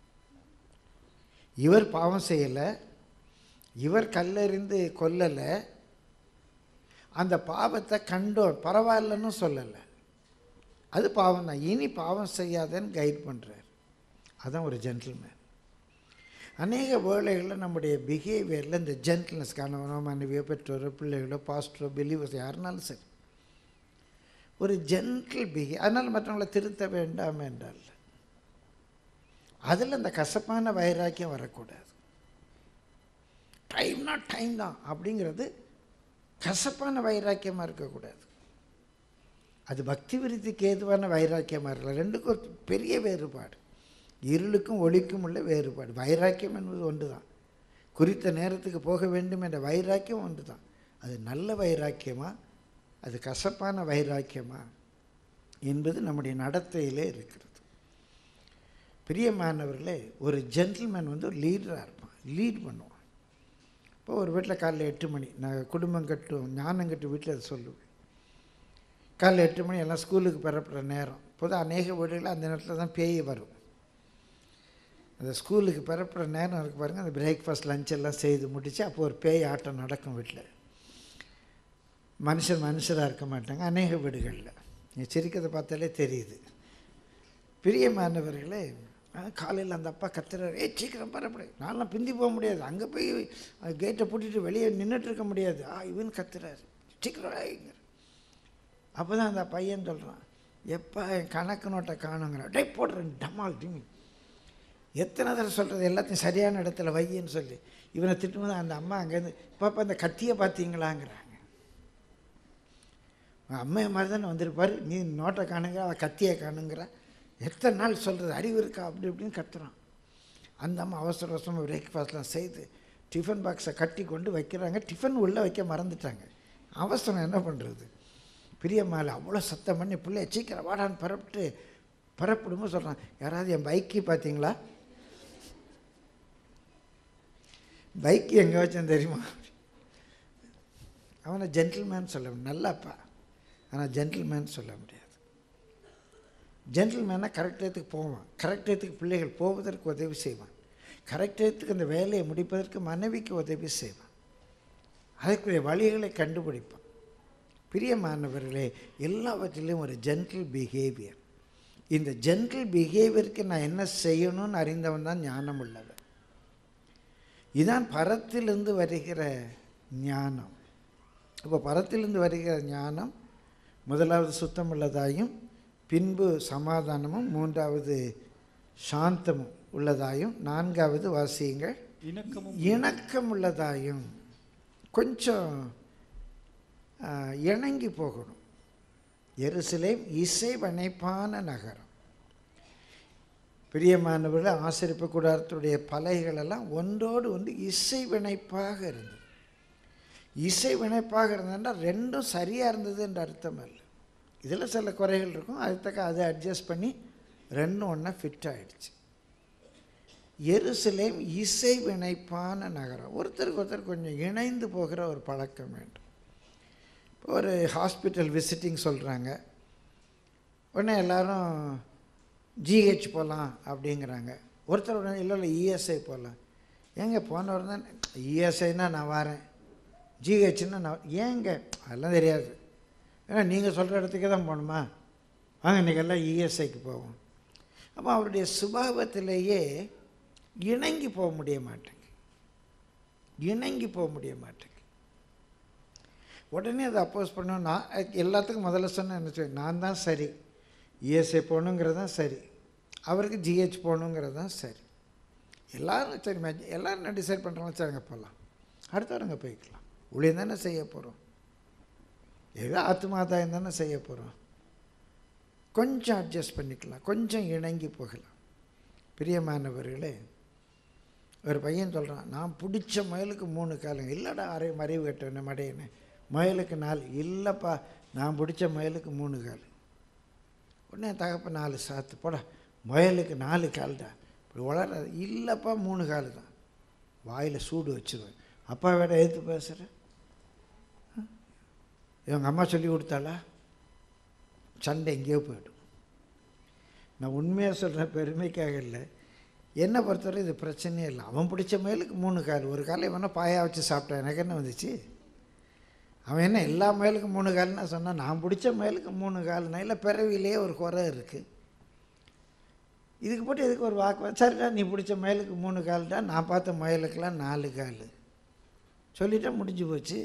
இவர் பாவம் செய்யலை இவர் கல்லெறிந்து கொல்லலை அந்த பாவத்தை கண்டோம் பரவாயில்லன்னு சொல்லலை அது பாவம் தான் இனி பாவம் செய்யாதேன்னு கைட் பண்ணுறார் அதான் ஒரு ஜென்டில்மேன் அநேக வேளைகளில் நம்முடைய பிஹேவியரில் இந்த ஜென்டில்னஸ் கணவனோ மனைவியோ பெற்றோரோ பிள்ளைகளோ பாஸ்டரோ பிலீவர்ஸ் யாருனாலும் சரி ஒரு ஜென்டில் பிஹே அதனால் மற்றவங்களை திருத்த வேண்டாம் என்றால் அதில் இந்த கசப்பான வைராக்கியம் வரக்கூடாது டைம்னா டைம் தான் அப்படிங்கிறது கசப்பான வைராக்கியமாக இருக்கக்கூடாது அது பக்தி விருத்திக்கு ஏதுவான வைராக்கியமாக இருக்கலாம் ரெண்டுக்கும் ஒரு பெரிய வேறுபாடு இருளுக்கும் ஒளிக்கும் உள்ள வேறுபாடு வைராக்கியம் என்பது ஒன்று தான் குறித்த நேரத்துக்கு போக வேண்டும் என்ற வைராக்கியம் ஒன்று தான் அது நல்ல வைராக்கியமா அது கசப்பான வைராக்கியமா என்பது நம்முடைய நடத்தையிலே இருக்கிறது பிரியமானவர்களே ஒரு ஜென்டில்மேன் வந்து ஒரு லீடராக இருப்பான் லீட் பண்ணுவான் இப்போ ஒரு வீட்டில் காலைல எட்டு மணி நான் குடும்பம் கட்டும் ஞானம் கட்டும் வீட்டில் அதை சொல்லுவேன் காலைல எட்டு மணி எல்லாம் ஸ்கூலுக்கு பெறப்படுற நேரம் பொதுவாக அநேக வீடுகளில் அந்த நேரத்தில் தான் பேய் வரும் அந்த ஸ்கூலுக்கு பெறப்படுற நேரம் இருக்கு பாருங்கள் அந்த பிரேக்ஃபாஸ்ட் லஞ்ச் எல்லாம் செய்து முடித்து அப்போ ஒரு பேய் ஆட்டம் நடக்கும் வீட்டில் மனுஷன் மனுஷராக இருக்க மாட்டாங்க அநேக வீடுகளில் நீ சிரிக்கிறதை பார்த்தாலே தெரியுது பிரியமானவர்களே காலையில் அந்த அப்பா கத்துறாரு ஏ சீக்கிரம் பரப்படு நான்லாம் பிந்தி போக முடியாது அங்கே போய் கேட்டை பூட்டிட்டு வெளியே நின்றுட்டு இருக்க முடியாது ஆ இவன் கத்துறாரு சீக்கிரம் ஆயிங்க அப்போ தான் அந்த பையன் சொல்கிறான் எப்போ என் கணக்கு நோட்டை காணுங்கிறான் டே போடுறேன் டமால் டிமி எத்தனை தடவை சொல்கிறது எல்லாத்தையும் சரியான இடத்துல வையின்னு சொல்லி இவனை திட்டும்போது அந்த அம்மா அங்கேருந்து பாப்பா அந்த கத்தியை பார்த்தீங்களாங்கிறாங்க அம்மைய மாதிரி தானே வந்திருப்பார் நீ நோட்டை காணுங்கிற அவள் கத்தியை காணுங்கிற எத்தனை நாள் சொல்கிறது அறிவு இருக்கா அப்படி இப்படின்னு கத்துறான் அந்த அம்மா அவசர அவசரமாக பிரேக்ஃபாஸ்ட்லாம் செய்து டிஃபன் பாக்ஸை கட்டி கொண்டு வைக்கிறாங்க டிஃபன் உள்ளே வைக்க மறந்துட்டாங்க அவசரம் என்ன பண்ணுறது பிரியம்மாவில் அவ்வளோ சத்தம் பண்ணி பிள்ளைய சீக்கிரம் வாடான்னு பரப்பிட்டு பரப்பிடும்போது சொல்கிறான் யாராவது என் பைக்கி பார்த்தீங்களா பைக் எங்கே வச்சேன் தெரியுமா அவனை ஜென்டில்மேன் சொல்ல முடியும் நல்லாப்பா ஆனால் ஜென்டில்மேன் சொல்ல முடியாது ஜென்டில்மேனாக கரெக்ட் டயத்துக்கு போவான் கரெக்ட் டயத்துக்கு பிள்ளைகள் போவதற்கு உதவி செய்வான் கரெக்ட் டயத்துக்கு அந்த வேலையை முடிப்பதற்கு மனைவிக்கு உதவி செய்வான் அதற்குரிய வழிகளை கண்டுபிடிப்பான் பிரியமானவர்களே எல்லாவற்றிலும் ஒரு ஜென்டில் பிஹேவியர் இந்த ஜென்டில் பிஹேவியருக்கு நான் என்ன செய்யணும்னு அறிந்தவன் தான் ஞானம் உள்ளவன் இதான் பரத்திலிருந்து வருகிற ஞானம் இப்போ பரத்திலிருந்து வருகிற ஞானம் முதலாவது சுத்தமுள்ளதாயும் பின்பு சமாதானமும் மூன்றாவது சாந்தமும் உள்ளதாயும் நான்காவது வாசியுங்கள் இணக்கமும் இணக்கம் உள்ளதாயும் கொஞ்சம் ஆ, இணங்கி போகணும் எருசலேம் இசைவனைப்பான நகரம் பிரியமானவர்கள் ஆசிரிப்பு கூடாரத்துடைய பலகைகளெல்லாம் ஒன்றோடு ஒன்று இசைவினைப்பாக இருந்தது இசைவினைப்பாக இருந்ததுன்னா ரெண்டும் சரியாக இருந்தது என்ற அர்த்தம் அல்ல இதில் சில குறைகள் இருக்கும் அதுக்கு அதை அட்ஜஸ்ட் பண்ணி ரெண்டும் ஒன்றா ஃபிட் ஆயிடுச்சு எருசலேம் இசை வினைப்பான நகரம் ஒருத்தருக்கு ஒருத்தர் கொஞ்சம் இணைந்து போகிற ஒரு பழக்கம் வேண்டும் இப்போ ஒரு ஹாஸ்பிட்டல் விசிட்டிங் சொல்கிறாங்க உடனே எல்லாரும் ஜிஹெச் போகலாம் அப்படிங்கிறாங்க ஒருத்தர் உடனே இல்லை இல்லை இஎஸ்ஐ போகலாம் ஏங்க போனவர் தான் இஎஸ்ஐனா நான் வரேன் ஜிஹெச்னா நான் ஏங்க அதெல்லாம் தெரியாது ஏன்னா நீங்கள் சொல்கிற இடத்துக்கே தான் போகணுமா வாங்க இன்றைக்கி எல்லாம் இஎஸ்ஐக்கு போவோம் அப்போ அவருடைய சுபாவத்திலேயே இணங்கி போக முடிய மாட்டேங்க இணங்கி போக முடிய மாட்டேங்க உடனே அதை அப்போஸ் பண்ண நான் எல்லாத்துக்கும் முதல்ல சொன்னேன் என்ன சொல்லி நான் தான் சரி இஎஸ்ஐ போகணுங்கிறது தான் சரி அவருக்கு ஜிஹெச் போகணுங்கிறது தான் சரி எல்லோரும் சரி மே எல்லோரும் என்ன டிசைட் பண்ணுறாங்க சரிங்க போகலாம் அடுத்தவரங்க போய்க்கலாம் ஊழியம் தானே செய்ய போகிறோம் ஏதோ ஆத்மாதாயம் தானே செய்ய போகிறோம் கொஞ்சம் அட்ஜஸ்ட் பண்ணிக்கலாம் கொஞ்சம் இணங்கி போகலாம் பிரியமானவர்களே ஒரு பையன் சொல்கிறான் நான் பிடிச்ச முயலுக்கு மூணு காலுங்க இல்லைடா அரை மறைவு கட்டணும் மடையனு முயலுக்கு நாலு இல்லைப்பா நான் பிடிச்ச முயலுக்கு மூணு கால் உடனே தகப்ப நாலு சாத்து போடா முயலுக்கு நாலு கால்டா இப்படி வளராது இல்லைப்பா மூணு கால் தான் வாயில் சூடு வச்சுருவேன் அப்பா வேட எடுத்து பேசுகிறேன் இவங்க அம்மா சொல்லி கொடுத்தாளா சண்டை எங்கேயோ போயிடும் நான் உண்மையாக சொல்கிறேன் பெருமைக்காக இல்லை என்னை பொறுத்தவரை இது பிரச்சனையே இல்லை அவன் பிடிச்ச மேலுக்கு மூணு கால் ஒரு காலை வேணால் பாயா வச்சு சாப்பிட்டான் எனக்கு என்ன வந்துச்சு அவன் என்ன எல்லா மேலுக்கும் மூணு கால்னா சொன்னான் நான் பிடிச்ச மேலுக்கு மூணு கால்னா இல்லை பிறவிலேயே ஒரு குறை இருக்குது இதுக்கு போட்டு எதுக்கு ஒரு வாக்கு சரிடா நீ பிடிச்ச மயிலுக்கு மூணு கால்டா நான் பார்த்த மயிலுக்கெல்லாம் நாலு கால் சொல்லிட்டா முடிஞ்சு போச்சு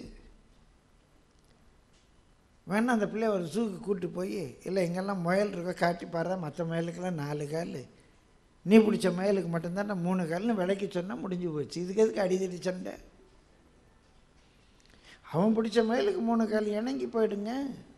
வேணா அந்த பிள்ளைய ஒரு ஜூக்கு கூட்டி போய் இல்லை எங்கெல்லாம் முயல் இருக்கோ காட்டி பாரு மற்ற மயிலுக்கெல்லாம் நாலு கால் நீ பிடிச்ச மயிலுக்கு மட்டும்தான் நான் மூணு கால்னு விலைக்கு சொன்னால் முடிஞ்சு போச்சு இதுக்கு எதுக்கு அடிதடி சண்டை அவன் பிடிச்ச மயிலுக்கு மூணு கால் இணங்கி போயிடுங்க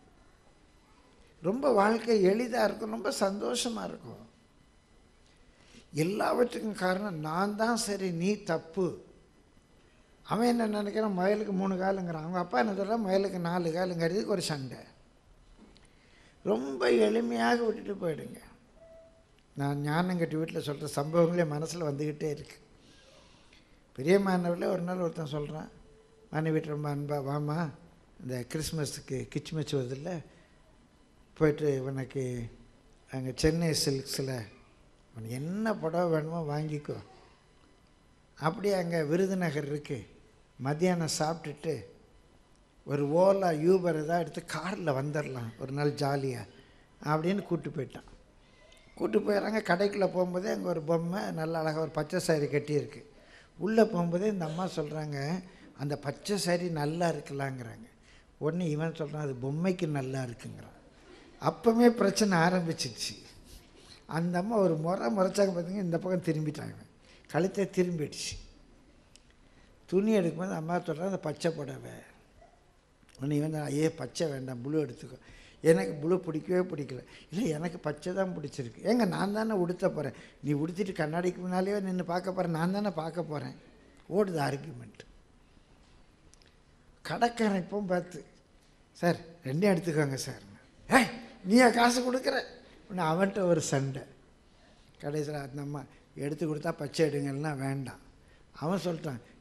ரொம்ப வாழ்க்கை எளிதாக இருக்கும் ரொம்ப சந்தோஷமாக இருக்கும் எல்லாவற்றுக்கும் காரணம் நான் தான் சரி நீ தப்பு அவன் என்ன நினைக்கிறான் மயிலுக்கு மூணு காலுங்கிறான் அவங்க அப்பா என்ன சொல்கிறான் மயிலுக்கு நாலு காலுங்கிறதுக்கு ஒரு சண்டை ரொம்ப எளிமையாக விட்டுட்டு போயிடுங்க நான் ஞானம் கட்டி வீட்டில் சொல்கிற சம்பவங்களே மனசில் வந்துக்கிட்டே இருக்கு பெரியமானவர்களே ஒரு நாள் ஒருத்தன் சொல்கிறான் மனைவிட்டு ரொம்ப அன்பா வாமா இந்த கிறிஸ்மஸுக்கு கிச்மச் வருதில்ல போயிட்டு உனக்கு அங்கே சென்னை சில்க்ஸில் உனக்கு என்ன புடவை வேணுமோ வாங்கிக்கோ அப்படியே அங்கே விருதுநகர் இருக்குது மத்தியானம் சாப்பிட்டுட்டு ஒரு ஓலா யூபர் ஏதாவது எடுத்து காரில் வந்துடலாம் ஒரு நாள் ஜாலியாக அப்படின்னு கூப்பிட்டு போயிட்டான் கூப்பிட்டு போயிடறாங்க கடைக்குள்ளே போகும்போதே அங்கே ஒரு பொம்மை நல்ல அழகாக ஒரு பச்சை சாரி கட்டியிருக்கு உள்ளே போகும்போதே இந்த அம்மா சொல்கிறாங்க அந்த பச்சை சாரி நல்லா இருக்கலாங்கிறாங்க உடனே இவன் சொல்கிறான் அது பொம்மைக்கு நல்லா இருக்குங்கிறான் அப்போவே பிரச்சனை ஆரம்பிச்சிச்சு அந்த அம்மா ஒரு முறை முறைச்சாங்க பார்த்தீங்க இந்த பக்கம் திரும்பிட்டாங்க கழுத்தை திரும்பிடுச்சு துணி எடுக்கும்போது அம்மா சொல்கிறா அந்த பச்சை புடவை உடனே இவன் ஐயே பச்சை வேண்டாம் ப்ளூ எடுத்துக்கோ எனக்கு ப்ளூ பிடிக்கவே பிடிக்கல இல்லை எனக்கு பச்சை தான் பிடிச்சிருக்கு ஏங்க நான் தானே உடுத்த போகிறேன் நீ உடுத்திட்டு கண்ணாடிக்கு முன்னாலே நின்று பார்க்க போகிறேன் நான் தானே பார்க்க போகிறேன் ஓடுது ஆர்கியூமெண்ட் கடைக்காரன் இப்பவும் பார்த்து சார் ரெண்டையும் எடுத்துக்கோங்க சார் ஏய் நீயா காசு கொடுக்குற உடனே அவன்கிட்ட ஒரு சண்டை கடைசியில் அந்த அம்மா எடுத்து கொடுத்தா பச்சை எடுங்கன்னா வேண்டாம் அவன் சொல்லிட்டான்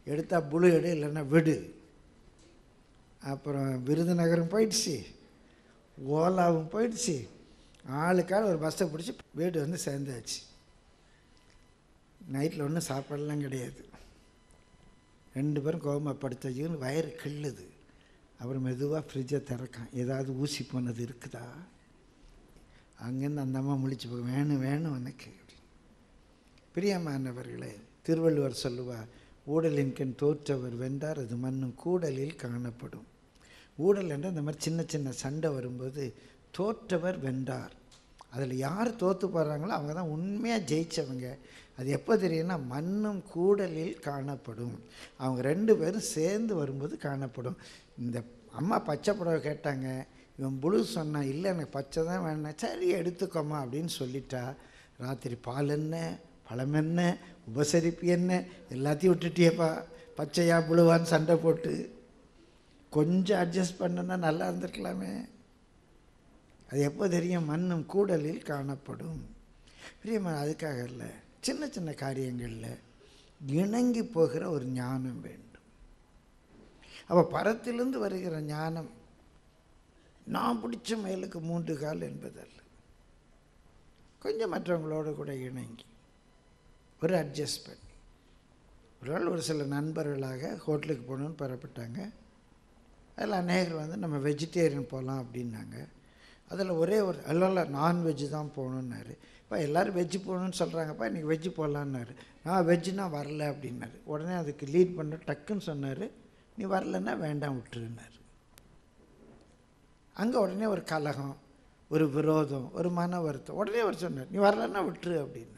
எடுத்தால் புழு எடு இல்லைன்னா விடு அப்புறம் விருதுநகரம் போயிடுச்சு ஓலாவும் போயிடுச்சு ஆளுக்கால் ஒரு பஸ்ஸை பிடிச்சி வீடு வந்து சேர்ந்தாச்சு நைட்டில் ஒன்றும் சாப்பாடெல்லாம் கிடையாது ரெண்டு பேரும் கோமா படுத்தச்சுன்னு வயிறு கிள்ளுது அப்புறம் மெதுவாக ஃப்ரிட்ஜை திறக்கான் ஏதாவது ஊசி போனது இருக்குதா அங்கேருந்து அந்த அம்மா முழிச்சு போக வேணும் வேணும் எனக்கு பிரியமானவர்களே திருவள்ளுவர் சொல்லுவார் ஊடலின் கண் தோற்றவர் வென்றார் அது மண்ணும் கூடலில் காணப்படும் ஊடல் என்ற இந்த மாதிரி சின்ன சின்ன சண்டை வரும்போது தோற்றவர் வென்றார் அதில் யார் தோற்று போகிறாங்களோ அவங்க தான் உண்மையாக ஜெயித்தவங்க அது எப்போ தெரியும்னா மண்ணும் கூடலில் காணப்படும் அவங்க ரெண்டு பேரும் சேர்ந்து வரும்போது காணப்படும் இந்த அம்மா பச்சை புடவை கேட்டாங்க இவன் புழு சொன்னான் இல்லை எனக்கு பச்சை தான் வேணாம் சரி எடுத்துக்கோமா அப்படின்னு சொல்லிட்டா ராத்திரி பால் என்ன பழம் என்ன உபசரிப்பு என்ன எல்லாத்தையும் விட்டுட்டியப்பா பச்சையா புழுவான்னு சண்டை போட்டு கொஞ்சம் அட்ஜஸ்ட் பண்ணுனா நல்லா இருந்திருக்கலாமே அது எப்போ தெரியும் மண்ணும் கூடலில் காணப்படும் பிரியமா அதுக்காக இல்லை சின்ன சின்ன காரியங்களில் இணங்கி போகிற ஒரு ஞானம் வேண்டும் அப்போ பரத்திலிருந்து வருகிற ஞானம் நான் பிடிச்ச மயிலுக்கு மூன்று கால் என்பதல்ல கொஞ்சம் மற்றவங்களோட கூட இணங்கி ஒரு அட்ஜஸ்ட் பண்ணி ஒரு நாள் ஒரு சில நண்பர்களாக ஹோட்டலுக்கு போகணுன்னு பெறப்பட்டாங்க அதில் அநேகர் வந்து நம்ம வெஜிடேரியன் போகலாம் அப்படின்னாங்க அதில் ஒரே ஒரு அல்ல நான்வெஜ்ஜு தான் போகணுன்னாரு இப்போ எல்லோரும் வெஜ்ஜு போகணுன்னு சொல்கிறாங்கப்பா இன்றைக்கி வெஜ்ஜு போகலான்னாரு நான் வெஜ்ஜுனா வரல அப்படின்னாரு உடனே அதுக்கு லீட் பண்ண டக்குன்னு சொன்னார் நீ வரலன்னா வேண்டாம் விட்டுருன்னாரு அங்கே உடனே ஒரு கலகம் ஒரு விரோதம் ஒரு மன வருத்தம் உடனே அவர் சொன்னார் நீ வரலன்னா விட்டுரு அப்படின்னார்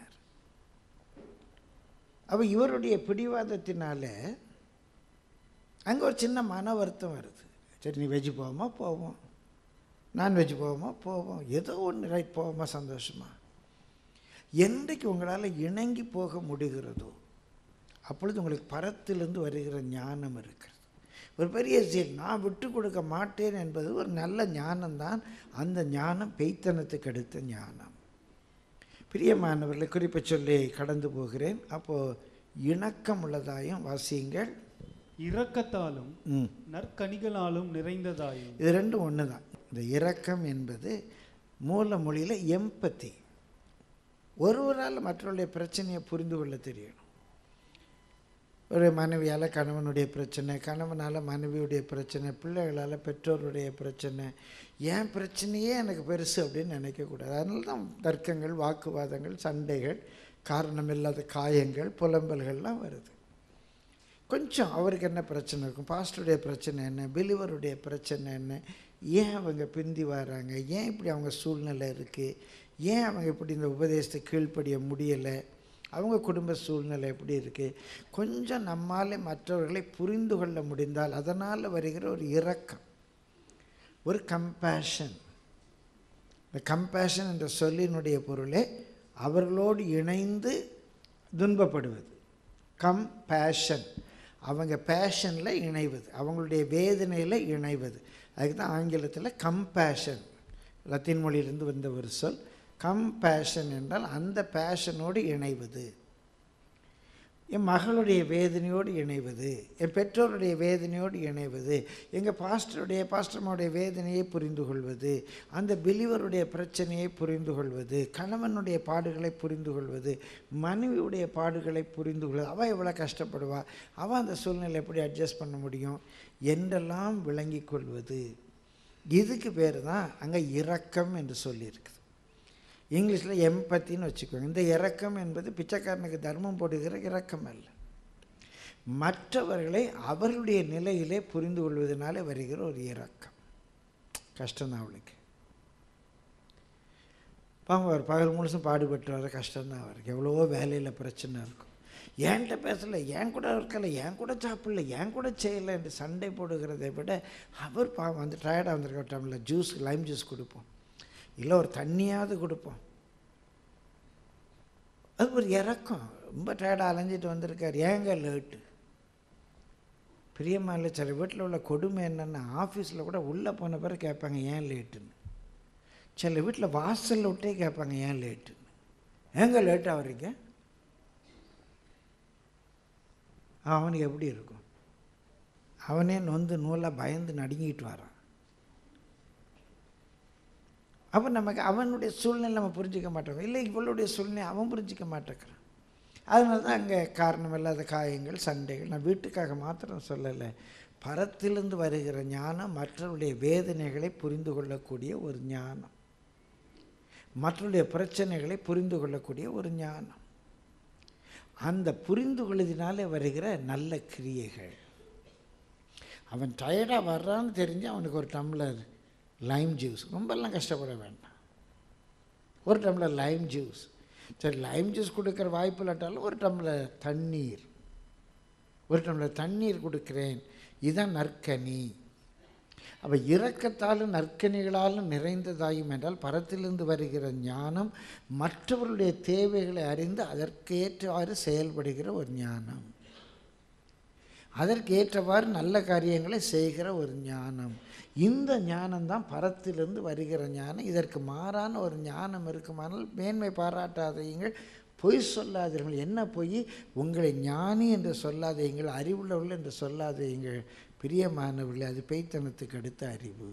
அப்போ இவருடைய பிடிவாதத்தினால அங்கே ஒரு சின்ன மன வருத்தம் வருது சரி நீ வெஜ்ஜு போவோமா போவோம் நான்வெஜ் போவோமா போவோம் ஏதோ ஒன்று ரைட் போவோமா சந்தோஷமா என்றைக்கு உங்களால் இணங்கி போக முடிகிறதோ அப்பொழுது உங்களுக்கு பரத்திலிருந்து வருகிற ஞானம் இருக்கிறது ஒரு பெரிய செயல் நான் விட்டு கொடுக்க மாட்டேன் என்பது ஒரு நல்ல ஞானம்தான் அந்த ஞானம் பெய்த்தனத்துக்கு அடுத்த ஞானம் பிரியமானவர்களை குறிப்பை சொல்லி கடந்து போகிறேன் அப்போது இணக்கம் உள்ளதாயும் வாசியுங்கள் இரக்கத்தாலும் ம் நற்கனிகளாலும் நிறைந்ததாயும் இது ரெண்டும் ஒன்று தான் இந்த இரக்கம் என்பது மூல மொழியில் எம்பத்தி ஒருவரால் மற்றவருடைய பிரச்சனையை புரிந்து கொள்ள தெரியணும் ஒரு மனைவியால் கணவனுடைய பிரச்சனை கணவனால் மனைவியுடைய பிரச்சனை பிள்ளைகளால் பெற்றோருடைய பிரச்சனை ஏன் பிரச்சனையே எனக்கு பெருசு அப்படின்னு நினைக்கக்கூடாது அதனால தான் தர்க்கங்கள் வாக்குவாதங்கள் சண்டைகள் காரணமில்லாத காயங்கள் புலம்பல்கள்லாம் வருது கொஞ்சம் அவருக்கு என்ன பிரச்சனை இருக்கும் பாஸ்டருடைய பிரச்சனை என்ன பிலிவருடைய பிரச்சனை என்ன ஏன் அவங்க பிந்தி வராங்க ஏன் இப்படி அவங்க சூழ்நிலை இருக்குது ஏன் அவங்க இப்படி இந்த உபதேசத்தை கீழ்ப்படிய முடியலை அவங்க குடும்ப சூழ்நிலை எப்படி இருக்குது கொஞ்சம் நம்மாலே மற்றவர்களை புரிந்து கொள்ள முடிந்தால் அதனால் வருகிற ஒரு இரக்கம் ஒரு கம்பேஷன் இந்த கம்பேஷன் என்ற சொல்லினுடைய பொருளே அவர்களோடு இணைந்து துன்பப்படுவது கம்பேஷன் அவங்க பேஷனில் இணைவது அவங்களுடைய வேதனையில் இணைவது அதுக்கு தான் ஆங்கிலத்தில் கம்பேஷன் லத்தீன் மொழியிலிருந்து வந்த ஒரு சொல் கம்பேஷன் என்றால் அந்த பேஷனோடு இணைவது என் மகளுடைய வேதனையோடு இணைவது என் பெற்றோருடைய வேதனையோடு இணைவது எங்கள் பாஸ்டருடைய பாஸ்டர்மாவுடைய வேதனையை புரிந்து கொள்வது அந்த பிலிவருடைய பிரச்சனையை புரிந்து கொள்வது கணவனுடைய பாடுகளை புரிந்து கொள்வது மனைவியுடைய பாடுகளை புரிந்து கொள்வது அவள் எவ்வளோ கஷ்டப்படுவா அவள் அந்த சூழ்நிலை எப்படி அட்ஜஸ்ட் பண்ண முடியும் என்றெல்லாம் விளங்கி கொள்வது இதுக்கு பேர் தான் அங்கே இரக்கம் என்று சொல்லியிருக்குது இங்கிலீஷில் எம்பத்தின்னு வச்சுக்கோங்க இந்த இரக்கம் என்பது பிச்சைக்காரனுக்கு தர்மம் போடுகிற இரக்கம் அல்ல மற்றவர்களை அவர்களுடைய நிலையிலே புரிந்து கொள்வதனாலே வருகிற ஒரு இரக்கம் கஷ்டம்தான் அவளுக்கு பாவம் அவர் பகல் முழுசும் பாடுபட்டு வர கஷ்டம்தான் அவருக்கு எவ்வளவோ வேலையில் பிரச்சனை இருக்கும் ஏன்ட்ட பேசலை ஏன் கூட இருக்கல ஏன் கூட சாப்பிடல ஏன் கூட செய்யலை என்று சண்டை போடுகிறதை விட அவர் பாவம் வந்து டயர்டாக வந்திருக்க டைமில் ஜூஸ் லைம் ஜூஸ் கொடுப்போம் இல்லை ஒரு தண்ணியாவது கொடுப்போம் அது ஒரு இறக்கம் ரொம்ப டயர்டாக அலைஞ்சிட்டு வந்திருக்கார் ஏங்க லேட்டு பிரியமா இல்லை சில வீட்டில் உள்ள கொடுமை என்னென்னா ஆஃபீஸில் கூட உள்ளே போன பிறகு கேட்பாங்க ஏன் லேட்டுன்னு சில வீட்டில் வாசலில் விட்டே கேட்பாங்க ஏன் லேட்டுன்னு ஏங்க லேட்டாக வரீங்க அவனுக்கு எப்படி இருக்கும் அவனே நொந்து நூலாக பயந்து நடுங்கிட்டு வரான் அப்போ நமக்கு அவனுடைய சூழ்நிலை நம்ம புரிஞ்சிக்க மாட்டோம் இல்லை இவளுடைய சூழ்நிலை அவன் புரிஞ்சிக்க மாட்டேங்கிறான் அதனால தான் அங்கே காரணம் இல்லாத காயங்கள் சண்டைகள் நான் வீட்டுக்காக மாத்திரம் சொல்லலை பரத்திலிருந்து வருகிற ஞானம் மற்றவருடைய வேதனைகளை புரிந்து கொள்ளக்கூடிய ஒரு ஞானம் மற்றவருடைய பிரச்சனைகளை புரிந்து கொள்ளக்கூடிய ஒரு ஞானம் அந்த புரிந்து கொள்வதனாலே வருகிற நல்ல கிரியைகள் அவன் டயர்டாக வர்றான்னு தெரிஞ்சு அவனுக்கு ஒரு டம்ளர் லைம் ஜூஸ் ரொம்பலாம் கஷ்டப்பட வேண்டாம் ஒரு டம்ளர் லைம் ஜூஸ் சரி லைம் ஜூஸ் கொடுக்குற வாய்ப்பு இல்லாட்டாலும் ஒரு டம்ளர் தண்ணீர் ஒரு டம்ளர் தண்ணீர் கொடுக்கிறேன் இதுதான் நற்கனி அப்போ இரக்கத்தாலும் நற்கனிகளாலும் நிறைந்ததாயும் என்றால் பரத்திலிருந்து வருகிற ஞானம் மற்றவர்களுடைய தேவைகளை அறிந்து அதற்கேற்றவாறு செயல்படுகிற ஒரு ஞானம் அதற்கேற்றவாறு நல்ல காரியங்களை செய்கிற ஒரு ஞானம் இந்த ஞானம்தான் பரத்திலிருந்து வருகிற ஞானம் இதற்கு மாறான ஒரு ஞானம் இருக்குமானால் மேன்மை பாராட்டாதீங்கள் பொய் சொல்லாதீர்கள் என்ன பொய் உங்களை ஞானி என்று சொல்லாதீங்கள் அறிவுள்ளவர்கள் என்று சொல்லாதீங்கள் பிரியமானவர்களே அது பேய்த்தனத்துக்கு அடுத்த அறிவு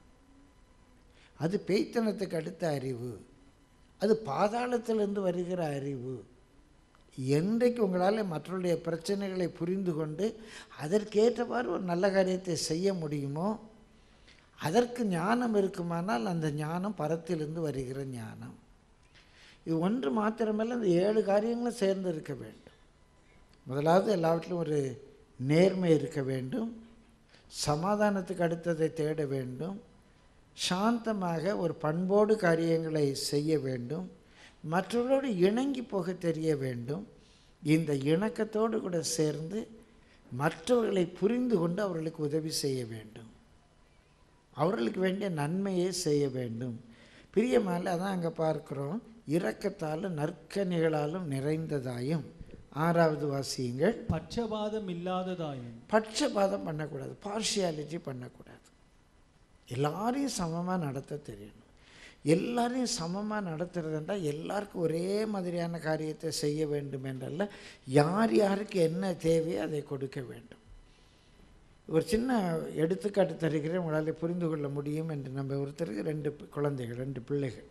அது பேய்த்தனத்துக்கு அடுத்த அறிவு அது பாதாளத்திலிருந்து வருகிற அறிவு என்றைக்கு உங்களால் மற்றவருடைய பிரச்சனைகளை புரிந்து கொண்டு அதற்கேற்றவாறு ஒரு நல்ல காரியத்தை செய்ய முடியுமோ அதற்கு ஞானம் இருக்குமானால் அந்த ஞானம் பரத்திலிருந்து வருகிற ஞானம் இது ஒன்று மாத்திரமல்ல இந்த ஏழு காரியங்களும் சேர்ந்து இருக்க வேண்டும் முதலாவது எல்லாவற்றிலும் ஒரு நேர்மை இருக்க வேண்டும் சமாதானத்துக்கு அடுத்ததை தேட வேண்டும் சாந்தமாக ஒரு பண்போடு காரியங்களை செய்ய வேண்டும் மற்றவர்களோடு இணங்கி போக தெரிய வேண்டும் இந்த இணக்கத்தோடு கூட சேர்ந்து மற்றவர்களை புரிந்து கொண்டு அவர்களுக்கு உதவி செய்ய வேண்டும் அவர்களுக்கு வேண்டிய நன்மையை செய்ய வேண்டும் பிரியமால அதான் அங்கே பார்க்குறோம் இரக்கத்தாலும் நற்கனிகளாலும் நிறைந்ததாயும் ஆறாவது வாசியுங்கள் பட்சபாதம் இல்லாததாயும் பட்சபாதம் பண்ணக்கூடாது பார்ஷியாலிட்டி பண்ணக்கூடாது எல்லாரையும் சமமாக நடத்த தெரியணும் எல்லாரையும் சமமாக நடத்துறதுன்றா எல்லாருக்கும் ஒரே மாதிரியான காரியத்தை செய்ய வேண்டும் என்றல்ல யார் யாருக்கு என்ன தேவையோ அதை கொடுக்க வேண்டும் ஒரு சின்ன எடுத்துக்காட்டு தருகிறேன் உங்களால் புரிந்து கொள்ள முடியும் என்று நம்ம ஒருத்தருக்கு ரெண்டு பி- குழந்தைகள் ரெண்டு பிள்ளைகள்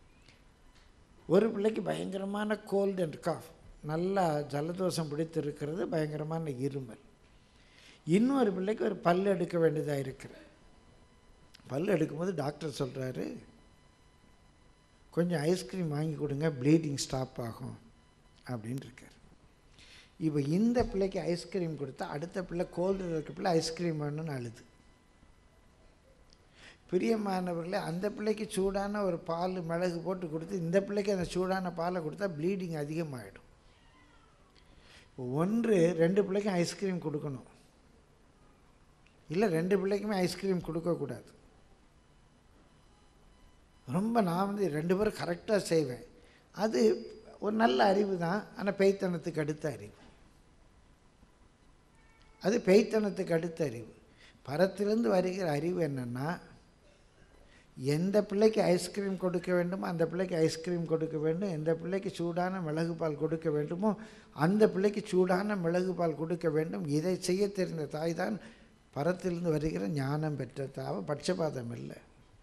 ஒரு பிள்ளைக்கு பயங்கரமான கோல்டு அண்ட் காஃப் நல்லா ஜலதோஷம் பிடித்திருக்கிறது பயங்கரமான இருமல் இன்னொரு பிள்ளைக்கு ஒரு பல் எடுக்க வேண்டியதாக இருக்கிறது பல் எடுக்கும்போது டாக்டர் சொல்கிறாரு கொஞ்சம் ஐஸ்கிரீம் வாங்கி கொடுங்க ப்ளீடிங் ஸ்டாப் ஆகும் அப்படின்னு இருக்கார் இப்போ இந்த பிள்ளைக்கு ஐஸ்கிரீம் கொடுத்தா அடுத்த பிள்ளை கோல்டு இருக்க பிள்ளை ஐஸ்கிரீம் வேணும்னு அழுது பிரியமானவர்களே அந்த பிள்ளைக்கு சூடான ஒரு பால் மிளகு போட்டு கொடுத்து இந்த பிள்ளைக்கு அந்த சூடான பாலை கொடுத்தா ப்ளீடிங் அதிகமாகிடும் ஒன்று ரெண்டு பிள்ளைக்கும் ஐஸ்கிரீம் கொடுக்கணும் இல்லை ரெண்டு பிள்ளைக்குமே ஐஸ்கிரீம் கொடுக்கக்கூடாது ரொம்ப நான் வந்து ரெண்டு பேரும் கரெக்டாக செய்வேன் அது ஒரு நல்ல அறிவு தான் ஆனால் பேய்த்தனத்துக்கு அடுத்த அறிவு அது பேய்த்தனத்துக்கு அடுத்த அறிவு பரத்திலிருந்து வருகிற அறிவு என்னென்னா எந்த பிள்ளைக்கு ஐஸ்கிரீம் கொடுக்க வேண்டுமோ அந்த பிள்ளைக்கு ஐஸ்கிரீம் கொடுக்க வேண்டும் எந்த பிள்ளைக்கு சூடான மிளகு பால் கொடுக்க வேண்டுமோ அந்த பிள்ளைக்கு சூடான மிளகு பால் கொடுக்க வேண்டும் இதை செய்ய தெரிந்த தாய் தான் பரத்திலிருந்து வருகிற ஞானம் பெற்ற தாவ பட்சபாதம் இல்லை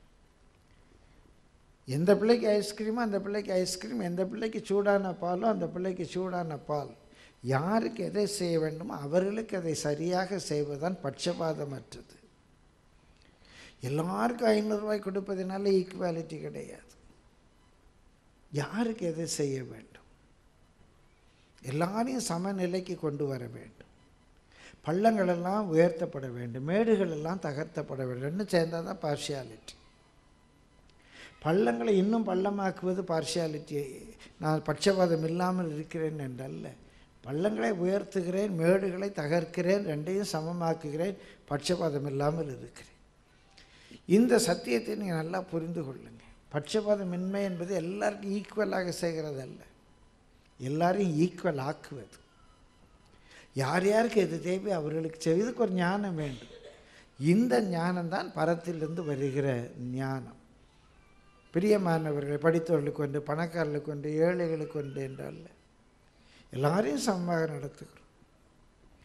எந்த பிள்ளைக்கு ஐஸ்கிரீமோ அந்த பிள்ளைக்கு ஐஸ்கிரீம் எந்த பிள்ளைக்கு சூடான பாலோ அந்த பிள்ளைக்கு சூடான பால் யாருக்கு எதை செய்ய வேண்டுமோ அவர்களுக்கு அதை சரியாக செய்வதுதான் பட்சபாதமற்றது எல்லாருக்கும் ஐநூறுரூவாய் கொடுப்பதனால ஈக்குவாலிட்டி கிடையாது யாருக்கு எதை செய்ய வேண்டும் எல்லாரையும் சமநிலைக்கு கொண்டு வர வேண்டும் பள்ளங்களெல்லாம் உயர்த்தப்பட வேண்டும் மேடுகள் எல்லாம் தகர்த்தப்பட வேண்டும் ரெண்டும் சேர்ந்தால் தான் பார்ஷியாலிட்டி பள்ளங்களை இன்னும் பள்ளமாக்குவது பார்ஷியாலிட்டி நான் பட்சபாதம் இல்லாமல் இருக்கிறேன் என்றல்ல பள்ளங்களை உயர்த்துகிறேன் மேடுகளை தகர்க்கிறேன் ரெண்டையும் சமமாக்குகிறேன் பட்சபாதம் இல்லாமல் இருக்கிறேன் இந்த சத்தியத்தை நீங்கள் நல்லா புரிந்து கொள்ளுங்க பட்சபாதமின்மை என்பது எல்லாருக்கும் ஈக்குவலாக செய்கிறதல்ல எல்லாரையும் ஈக்குவல் ஆக்குவது யார் யாருக்கு எது தேவை அவர்களுக்கு செய்வதற்கு ஒரு ஞானம் வேண்டும் இந்த ஞானம்தான் பரத்திலிருந்து வருகிற ஞானம் பிரியமானவர்களை படித்தவர்களுக்கு ஒன்று பணக்காரர்களுக்கு ஒன்று ஏழைகளுக்கு ஒன்று என்றல்ல எல்லாரையும் சமமாக நடத்துகிறோம்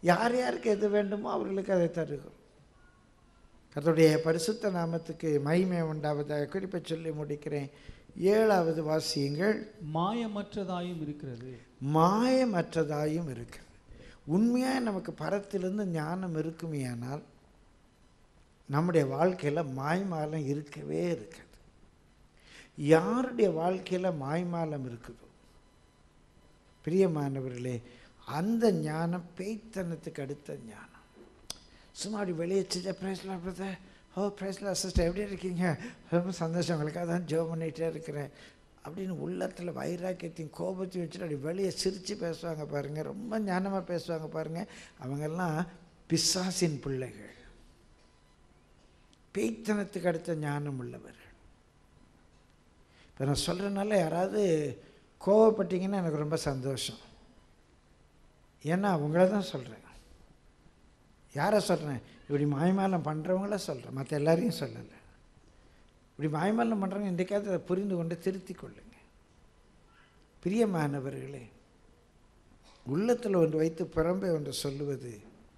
யார் யாருக்கு எது வேண்டுமோ அவர்களுக்கு அதை தருகிறோம் கர்த்தருடைய பரிசுத்த நாமத்துக்கு மகிமை உண்டாவதாக குறிப்பை சொல்லி முடிக்கிறேன் ஏழாவது வாசியங்கள் மாயமற்றதாயும் இருக்கிறது மாயமற்றதாயும் இருக்கிறது உண்மையாக நமக்கு பரத்திலிருந்து ஞானம் இருக்குமேயானால் நம்முடைய வாழ்க்கையில் மாய்மாலம் இருக்கவே இருக்காது யாருடைய வாழ்க்கையில் மாய்மாலம் இருக்குதோ பிரியமானவர்களே அந்த ஞானம் பேய்த்தனத்துக்கு அடுத்த ஞானம் சும்மா அப்படி வெளியே சிச்ச ப்ரைஸ்லாம் பிரதர் ஓ ப்ரைஸ்லாம் சிஸ்டர் எப்படி இருக்கீங்க ரொம்ப சந்தோஷம் உங்களுக்காக தான் ஜோ பண்ணிகிட்டே இருக்கிறேன் அப்படின்னு உள்ளத்தில் வைராக்கியத்தையும் கோபத்தையும் வச்சுட்டு அப்படி வெளியே சிரித்து பேசுவாங்க பாருங்கள் ரொம்ப ஞானமாக பேசுவாங்க பாருங்கள் அவங்கெல்லாம் பிசாசின் பிள்ளைகள் பேய்த்தனத்துக்கு அடுத்த ஞானம் உள்ளவர்கள் இப்போ நான் சொல்கிறனால யாராவது கோவப்பட்டீங்கன்னா எனக்கு ரொம்ப சந்தோஷம் ஏன்னா அவங்கள தான் சொல்கிறேன் யாரை சொல்கிறேன் இப்படி மாய்மாலம் பண்ணுறவங்கள சொல்கிறேன் மற்ற எல்லாரையும் சொல்லலை இப்படி மாய்மாலம் பண்ணுறவங்க இன்றைக்காவது அதை புரிந்து கொண்டு திருத்திக் கொள்ளுங்க பிரியமானவர்களே உள்ளத்தில் ஒன்று வைத்து புறம்பே ஒன்று சொல்லுவது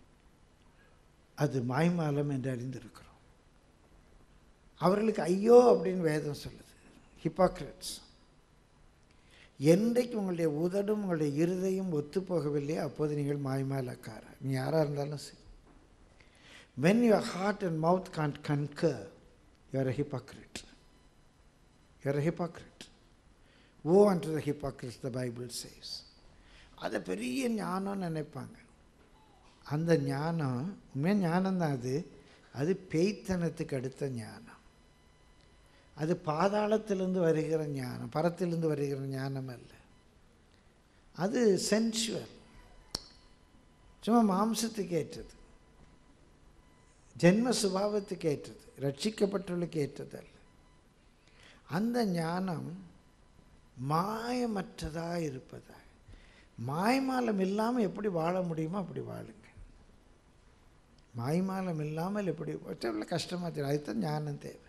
அது மாய்மாலம் என்று அறிந்திருக்கிறோம் அவர்களுக்கு ஐயோ அப்படின்னு வேதம் சொல்லுது ஹிப்பாக்ரட்ஸ் என்றைக்கு உங்களுடைய உதடும் உங்களுடைய இருதையும் ஒத்துப்போகவில்லையோ அப்போது நீங்கள் மாய்மாலக்காரர் நீ யாராக இருந்தாலும் சரி when your heart and mouth can't concur you are a hypocrite you are a hypocrite woe unto the hypocrites the bible says அதை பெரிய ஞானம் நினைப்பாங்க அந்த ஞானம் உண்மையாக ஞானம் தான் அது அது பேய்த்தனத்துக்கு அடுத்த ஞானம் அது பாதாளத்திலிருந்து வருகிற ஞானம் பரத்திலிருந்து வருகிற ஞானம் அல்ல அது சென்சுவல் சும்மா மாம்சத்துக்கு ஏற்றது ஜென்ம சுபாவத்துக்கு ஏற்றது ரட்சிக்கப்பட்டவர்களுக்கு ஏற்றது அல்ல அந்த ஞானம் மாயமற்றதாக இருப்பதாக மாய்மாலம் இல்லாமல் எப்படி வாழ முடியுமோ அப்படி வாழுங்க மாய்மாலம் இல்லாமல் எப்படி எவ்வளோ கஷ்டமாக தெரியும் அதுதான் ஞானம் தேவை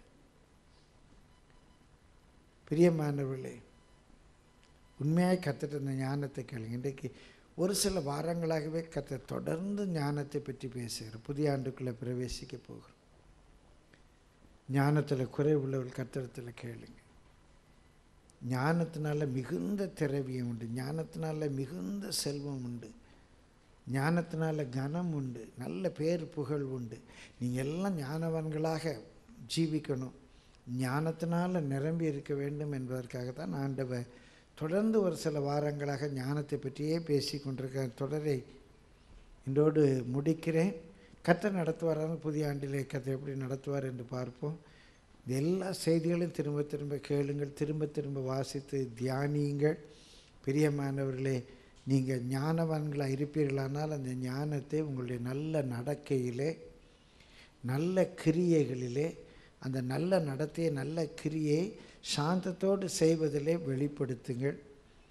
பிரியமானவர்களே உண்மையாக கற்றுட்டு இந்த ஞானத்தை கேளுங்க இன்றைக்கு ஒரு சில வாரங்களாகவே கத்த தொடர்ந்து ஞானத்தை பற்றி பேசுகிறோம் புதிய ஆண்டுக்குள்ளே பிரவேசிக்க போகிறோம் ஞானத்தில் குறைவுள்ளவர்கள் கத்திரத்தில் கேளுங்க ஞானத்தினால மிகுந்த திரவியம் உண்டு ஞானத்தினால மிகுந்த செல்வம் உண்டு ஞானத்தினால கனம் உண்டு நல்ல பேர் புகழ் உண்டு நீங்கள் எல்லாம் ஞானவான்களாக ஜீவிக்கணும் ஞானத்தினால நிரம்பி இருக்க வேண்டும் என்பதற்காக தான் ஆண்டவர் தொடர்ந்து ஒரு சில வாரங்களாக ஞானத்தை பற்றியே பேசி கொண்டிருக்க தொடரை இன்றோடு முடிக்கிறேன் கத்தை நடத்துவாரான புதிய ஆண்டிலே கத்தை எப்படி நடத்துவார் என்று பார்ப்போம் இந்த எல்லா செய்திகளையும் திரும்ப திரும்ப கேளுங்கள் திரும்ப திரும்ப வாசித்து தியானியுங்கள் பிரியமானவர்களே நீங்கள் ஞானவான்களாக இருப்பீர்களானால் அந்த ஞானத்தை உங்களுடைய நல்ல நடக்கையிலே நல்ல கிரியைகளிலே அந்த நல்ல நடத்தையை நல்ல கிரியை சாந்தத்தோடு செய்வதிலே வெளிப்படுத்துங்கள்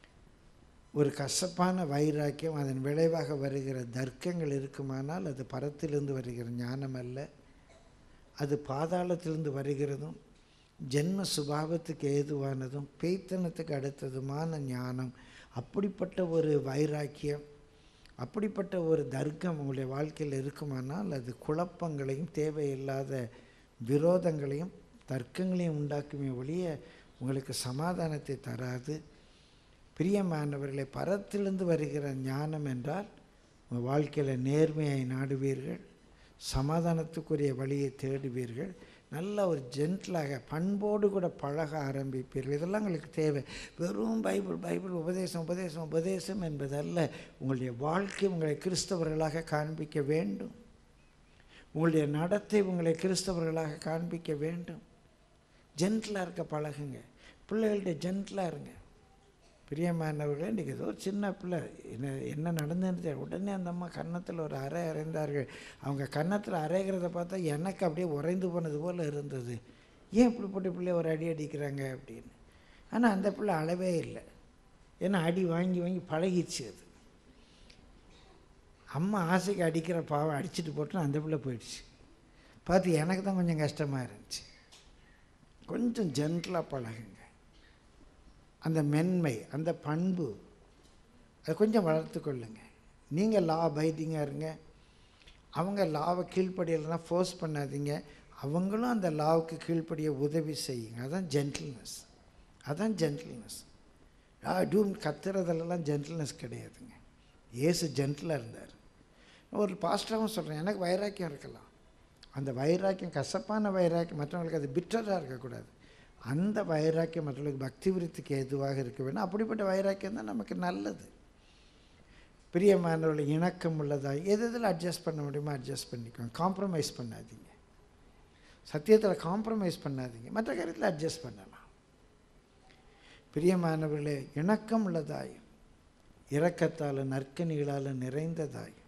ஒரு கசப்பான வைராக்கியம் அதன் விளைவாக வருகிற தர்க்கங்கள் இருக்குமானால் அது பரத்திலிருந்து வருகிற ஞானம் அல்ல அது பாதாளத்திலிருந்து வருகிறதும் ஜென்ம சுபாவத்துக்கு ஏதுவானதும் பேய்த்தனத்துக்கு அடுத்ததுமான ஞானம் அப்படிப்பட்ட ஒரு வைராக்கியம் அப்படிப்பட்ட ஒரு தர்க்கம் உங்களுடைய வாழ்க்கையில் இருக்குமானால் அது குழப்பங்களையும் தேவையில்லாத விரோதங்களையும் தர்க்கங்களையும் உண்டாக்குமே ஒழிய உங்களுக்கு சமாதானத்தை தராது பிரியமானவர்களை பரத்திலிருந்து வருகிற ஞானம் என்றால் உங்கள் வாழ்க்கையில் நேர்மையை நாடுவீர்கள் சமாதானத்துக்குரிய வழியை தேடுவீர்கள் நல்ல ஒரு ஜென்டிலாக பண்போடு கூட பழக ஆரம்பிப்பீர்கள் இதெல்லாம் உங்களுக்கு தேவை வெறும் பைபிள் பைபிள் உபதேசம் உபதேசம் உபதேசம் என்பதல்ல உங்களுடைய வாழ்க்கை உங்களை கிறிஸ்தவர்களாக காண்பிக்க வேண்டும் உங்களுடைய நடத்தை உங்களை கிறிஸ்தவர்களாக காண்பிக்க வேண்டும் ஜென்டிலாக இருக்க பழகுங்க பிள்ளைகள்கிட்ட ஜென்டிலாக இருங்க பிரியமானவர்களே இன்றைக்கி ஏதோ ஒரு சின்ன பிள்ளை என்ன என்ன நடந்துன்னு தெரியும் உடனே அந்த அம்மா கன்னத்தில் ஒரு அறை அறைந்தார்கள் அவங்க கன்னத்தில் அரைகிறத பார்த்தா எனக்கு அப்படியே உறைந்து போனது போல் இருந்தது ஏன் இப்படிப்பட்ட பிள்ளை ஒரு அடி அடிக்கிறாங்க அப்படின்னு ஆனால் அந்த பிள்ளை அளவே இல்லை ஏன்னா அடி வாங்கி வாங்கி பழகிடுச்சு அது அம்மா ஆசைக்கு அடிக்கிற பாவம் அடிச்சுட்டு போட்டு அந்த பிள்ளை போயிடுச்சு பார்த்து எனக்கு தான் கொஞ்சம் கஷ்டமாக இருந்துச்சு கொஞ்சம் ஜென்டலாக பழகுங்க அந்த மென்மை அந்த பண்பு அதை கொஞ்சம் வளர்த்து கொள்ளுங்க நீங்கள் லா பைட்டிங்காக இருங்க அவங்க லாவை கீழ்ப்படியலைன்னா ஃபோர்ஸ் பண்ணாதீங்க அவங்களும் அந்த லாவுக்கு கீழ்ப்படிய உதவி செய்யுங்க அதான் ஜென்டில்னஸ் அதான் ஜென்டில்னஸ் டூம் கத்துறதுலலாம் ஜென்டில்னஸ் கிடையாதுங்க ஏசு ஜென்டிலாக இருந்தார் ஒரு பாஸ்டராகவும் சொல்கிறேன் எனக்கு வைராக்கியம் இருக்கலாம் அந்த வைராக்கியம் கசப்பான வைராக்கியம் மற்றவங்களுக்கு அது பிட்டராக இருக்கக்கூடாது அந்த வைராக்கியம் மற்றவங்களுக்கு பக்தி விருத்திக்கு எதுவாக இருக்க வேண்டும் அப்படிப்பட்ட வைராக்கியம் தான் நமக்கு நல்லது பிரியமானவர்கள் இணக்கம் உள்ளதாக எது எதில் அட்ஜஸ்ட் பண்ண முடியுமோ அட்ஜஸ்ட் பண்ணிக்கோங்க காம்ப்ரமைஸ் பண்ணாதீங்க சத்தியத்தில் காம்ப்ரமைஸ் பண்ணாதீங்க மற்ற காரியத்தில் அட்ஜஸ்ட் பண்ணலாம் பிரியமானவர்களே இணக்கம் உள்ளதாயும் இரக்கத்தால் நற்கனிகளால் நிறைந்ததாயும்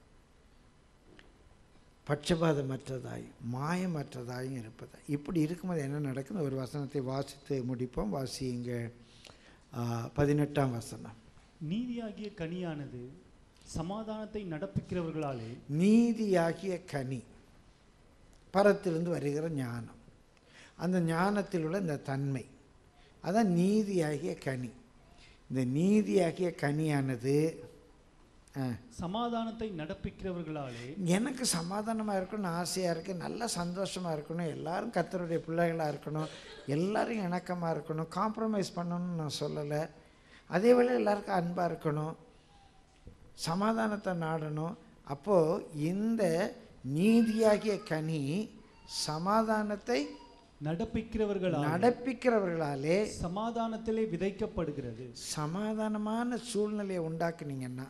பட்சபாதமற்றதாயும் மாயமற்றதாயும் இருப்பதாய் இப்படி இருக்கும்போது என்ன நடக்குது ஒரு வசனத்தை வாசித்து முடிப்போம் வாசியுங்க ஆ, பதினெட்டாம் வசனம் நீதியாகிய கனியானது சமாதானத்தை நடப்பிக்கிறவர்களாலே நீதியாகிய கனி பரத்திலிருந்து வருகிற ஞானம் அந்த ஞானத்தில் உள்ள இந்த தன்மை அதான் நீதியாகிய கனி இந்த நீதியாகிய கனியானது ஆ, சமாதானத்தை நடப்பிக்கிறவர்களாலே எனக்கு சமாதானமாக இருக்கணும்னு ஆசையாக இருக்குது நல்ல சந்தோஷமாக இருக்கணும் எல்லாரும் கத்தருடைய பிள்ளைகளாக இருக்கணும் எல்லாரும் இணக்கமாக இருக்கணும் காம்ப்ரமைஸ் பண்ணணும்னு நான் சொல்லலை அதே வேளை எல்லாருக்கும் அன்பாக இருக்கணும் சமாதானத்தை நாடணும் அப்போது இந்த நீதியாகிய கனி சமாதானத்தை நடப்பிக்கிறவர்களாலே நடப்பிக்கிறவர்களாலே சமாதானத்திலே விதைக்கப்படுகிறது சமாதானமான சூழ்நிலையை உண்டாக்குனீங்கன்னா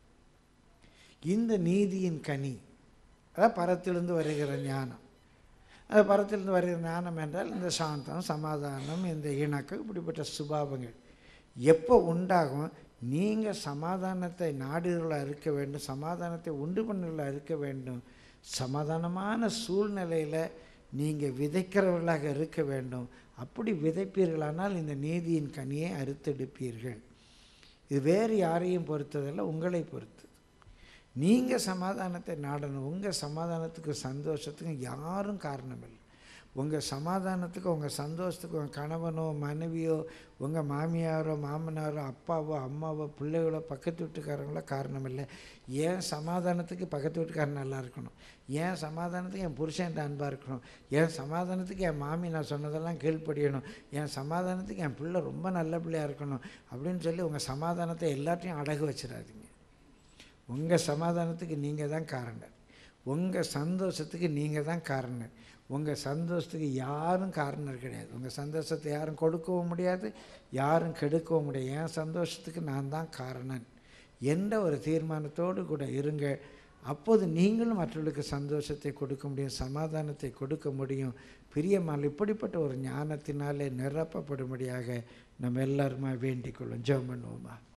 இந்த நீதியின் கனி அதான் பரத்திலிருந்து வருகிற ஞானம் அது பரத்திலிருந்து வருகிற ஞானம் என்றால் இந்த சாந்தம் சமாதானம் இந்த இணக்கம் இப்படிப்பட்ட சுபாவங்கள் எப்போ உண்டாகும் நீங்கள் சமாதானத்தை நாடுகளாக இருக்க வேண்டும் சமாதானத்தை உண்டு பண்ணுகளாக இருக்க வேண்டும் சமாதானமான சூழ்நிலையில் நீங்கள் விதைக்கிறவர்களாக இருக்க வேண்டும் அப்படி விதைப்பீர்களானால் இந்த நீதியின் கனியை அறுத்தெடுப்பீர்கள் இது வேறு யாரையும் பொறுத்ததல்ல உங்களை பொறுத்தது நீங்கள் சமாதானத்தை நாடணும் உங்கள் சமாதானத்துக்கு சந்தோஷத்துக்கும் யாரும் காரணம் இல்லை உங்கள் சமாதானத்துக்கு உங்கள் சந்தோஷத்துக்கு உங்கள் கணவனோ மனைவியோ உங்கள் மாமியாரோ மாமனாரோ அப்பாவோ அம்மாவோ பிள்ளைகளோ பக்கத்து வீட்டுக்காரங்களோ காரணம் இல்லை ஏன் சமாதானத்துக்கு பக்கத்து வீட்டுக்காரன் நல்லா இருக்கணும் ஏன் சமாதானத்துக்கு என் புருஷன்ட்ட அன்பாக இருக்கணும் என் சமாதானத்துக்கு என் மாமி நான் சொன்னதெல்லாம் கீழ்ப்படியணும் என் சமாதானத்துக்கு என் பிள்ளை ரொம்ப நல்ல பிள்ளையாக இருக்கணும் அப்படின்னு சொல்லி உங்கள் சமாதானத்தை எல்லாத்தையும் அடகு வச்சிடாதீங்க உங்கள் சமாதானத்துக்கு நீங்கள் தான் காரணம் உங்கள் சந்தோஷத்துக்கு நீங்கள் தான் காரணம் உங்கள் சந்தோஷத்துக்கு யாரும் காரணம் கிடையாது உங்கள் சந்தோஷத்தை யாரும் கொடுக்கவும் முடியாது யாரும் கெடுக்கவும் முடியாது என் சந்தோஷத்துக்கு நான் தான் காரணம் என்ற ஒரு தீர்மானத்தோடு கூட இருங்க அப்போது நீங்களும் மற்றவர்களுக்கு சந்தோஷத்தை கொடுக்க முடியும் சமாதானத்தை கொடுக்க முடியும் பிரியமான இப்படிப்பட்ட ஒரு ஞானத்தினாலே நிரப்பப்படும்படியாக நம்ம எல்லாருமா வேண்டிக் கொள்ளும் ஜெபம் பண்ணுவோமா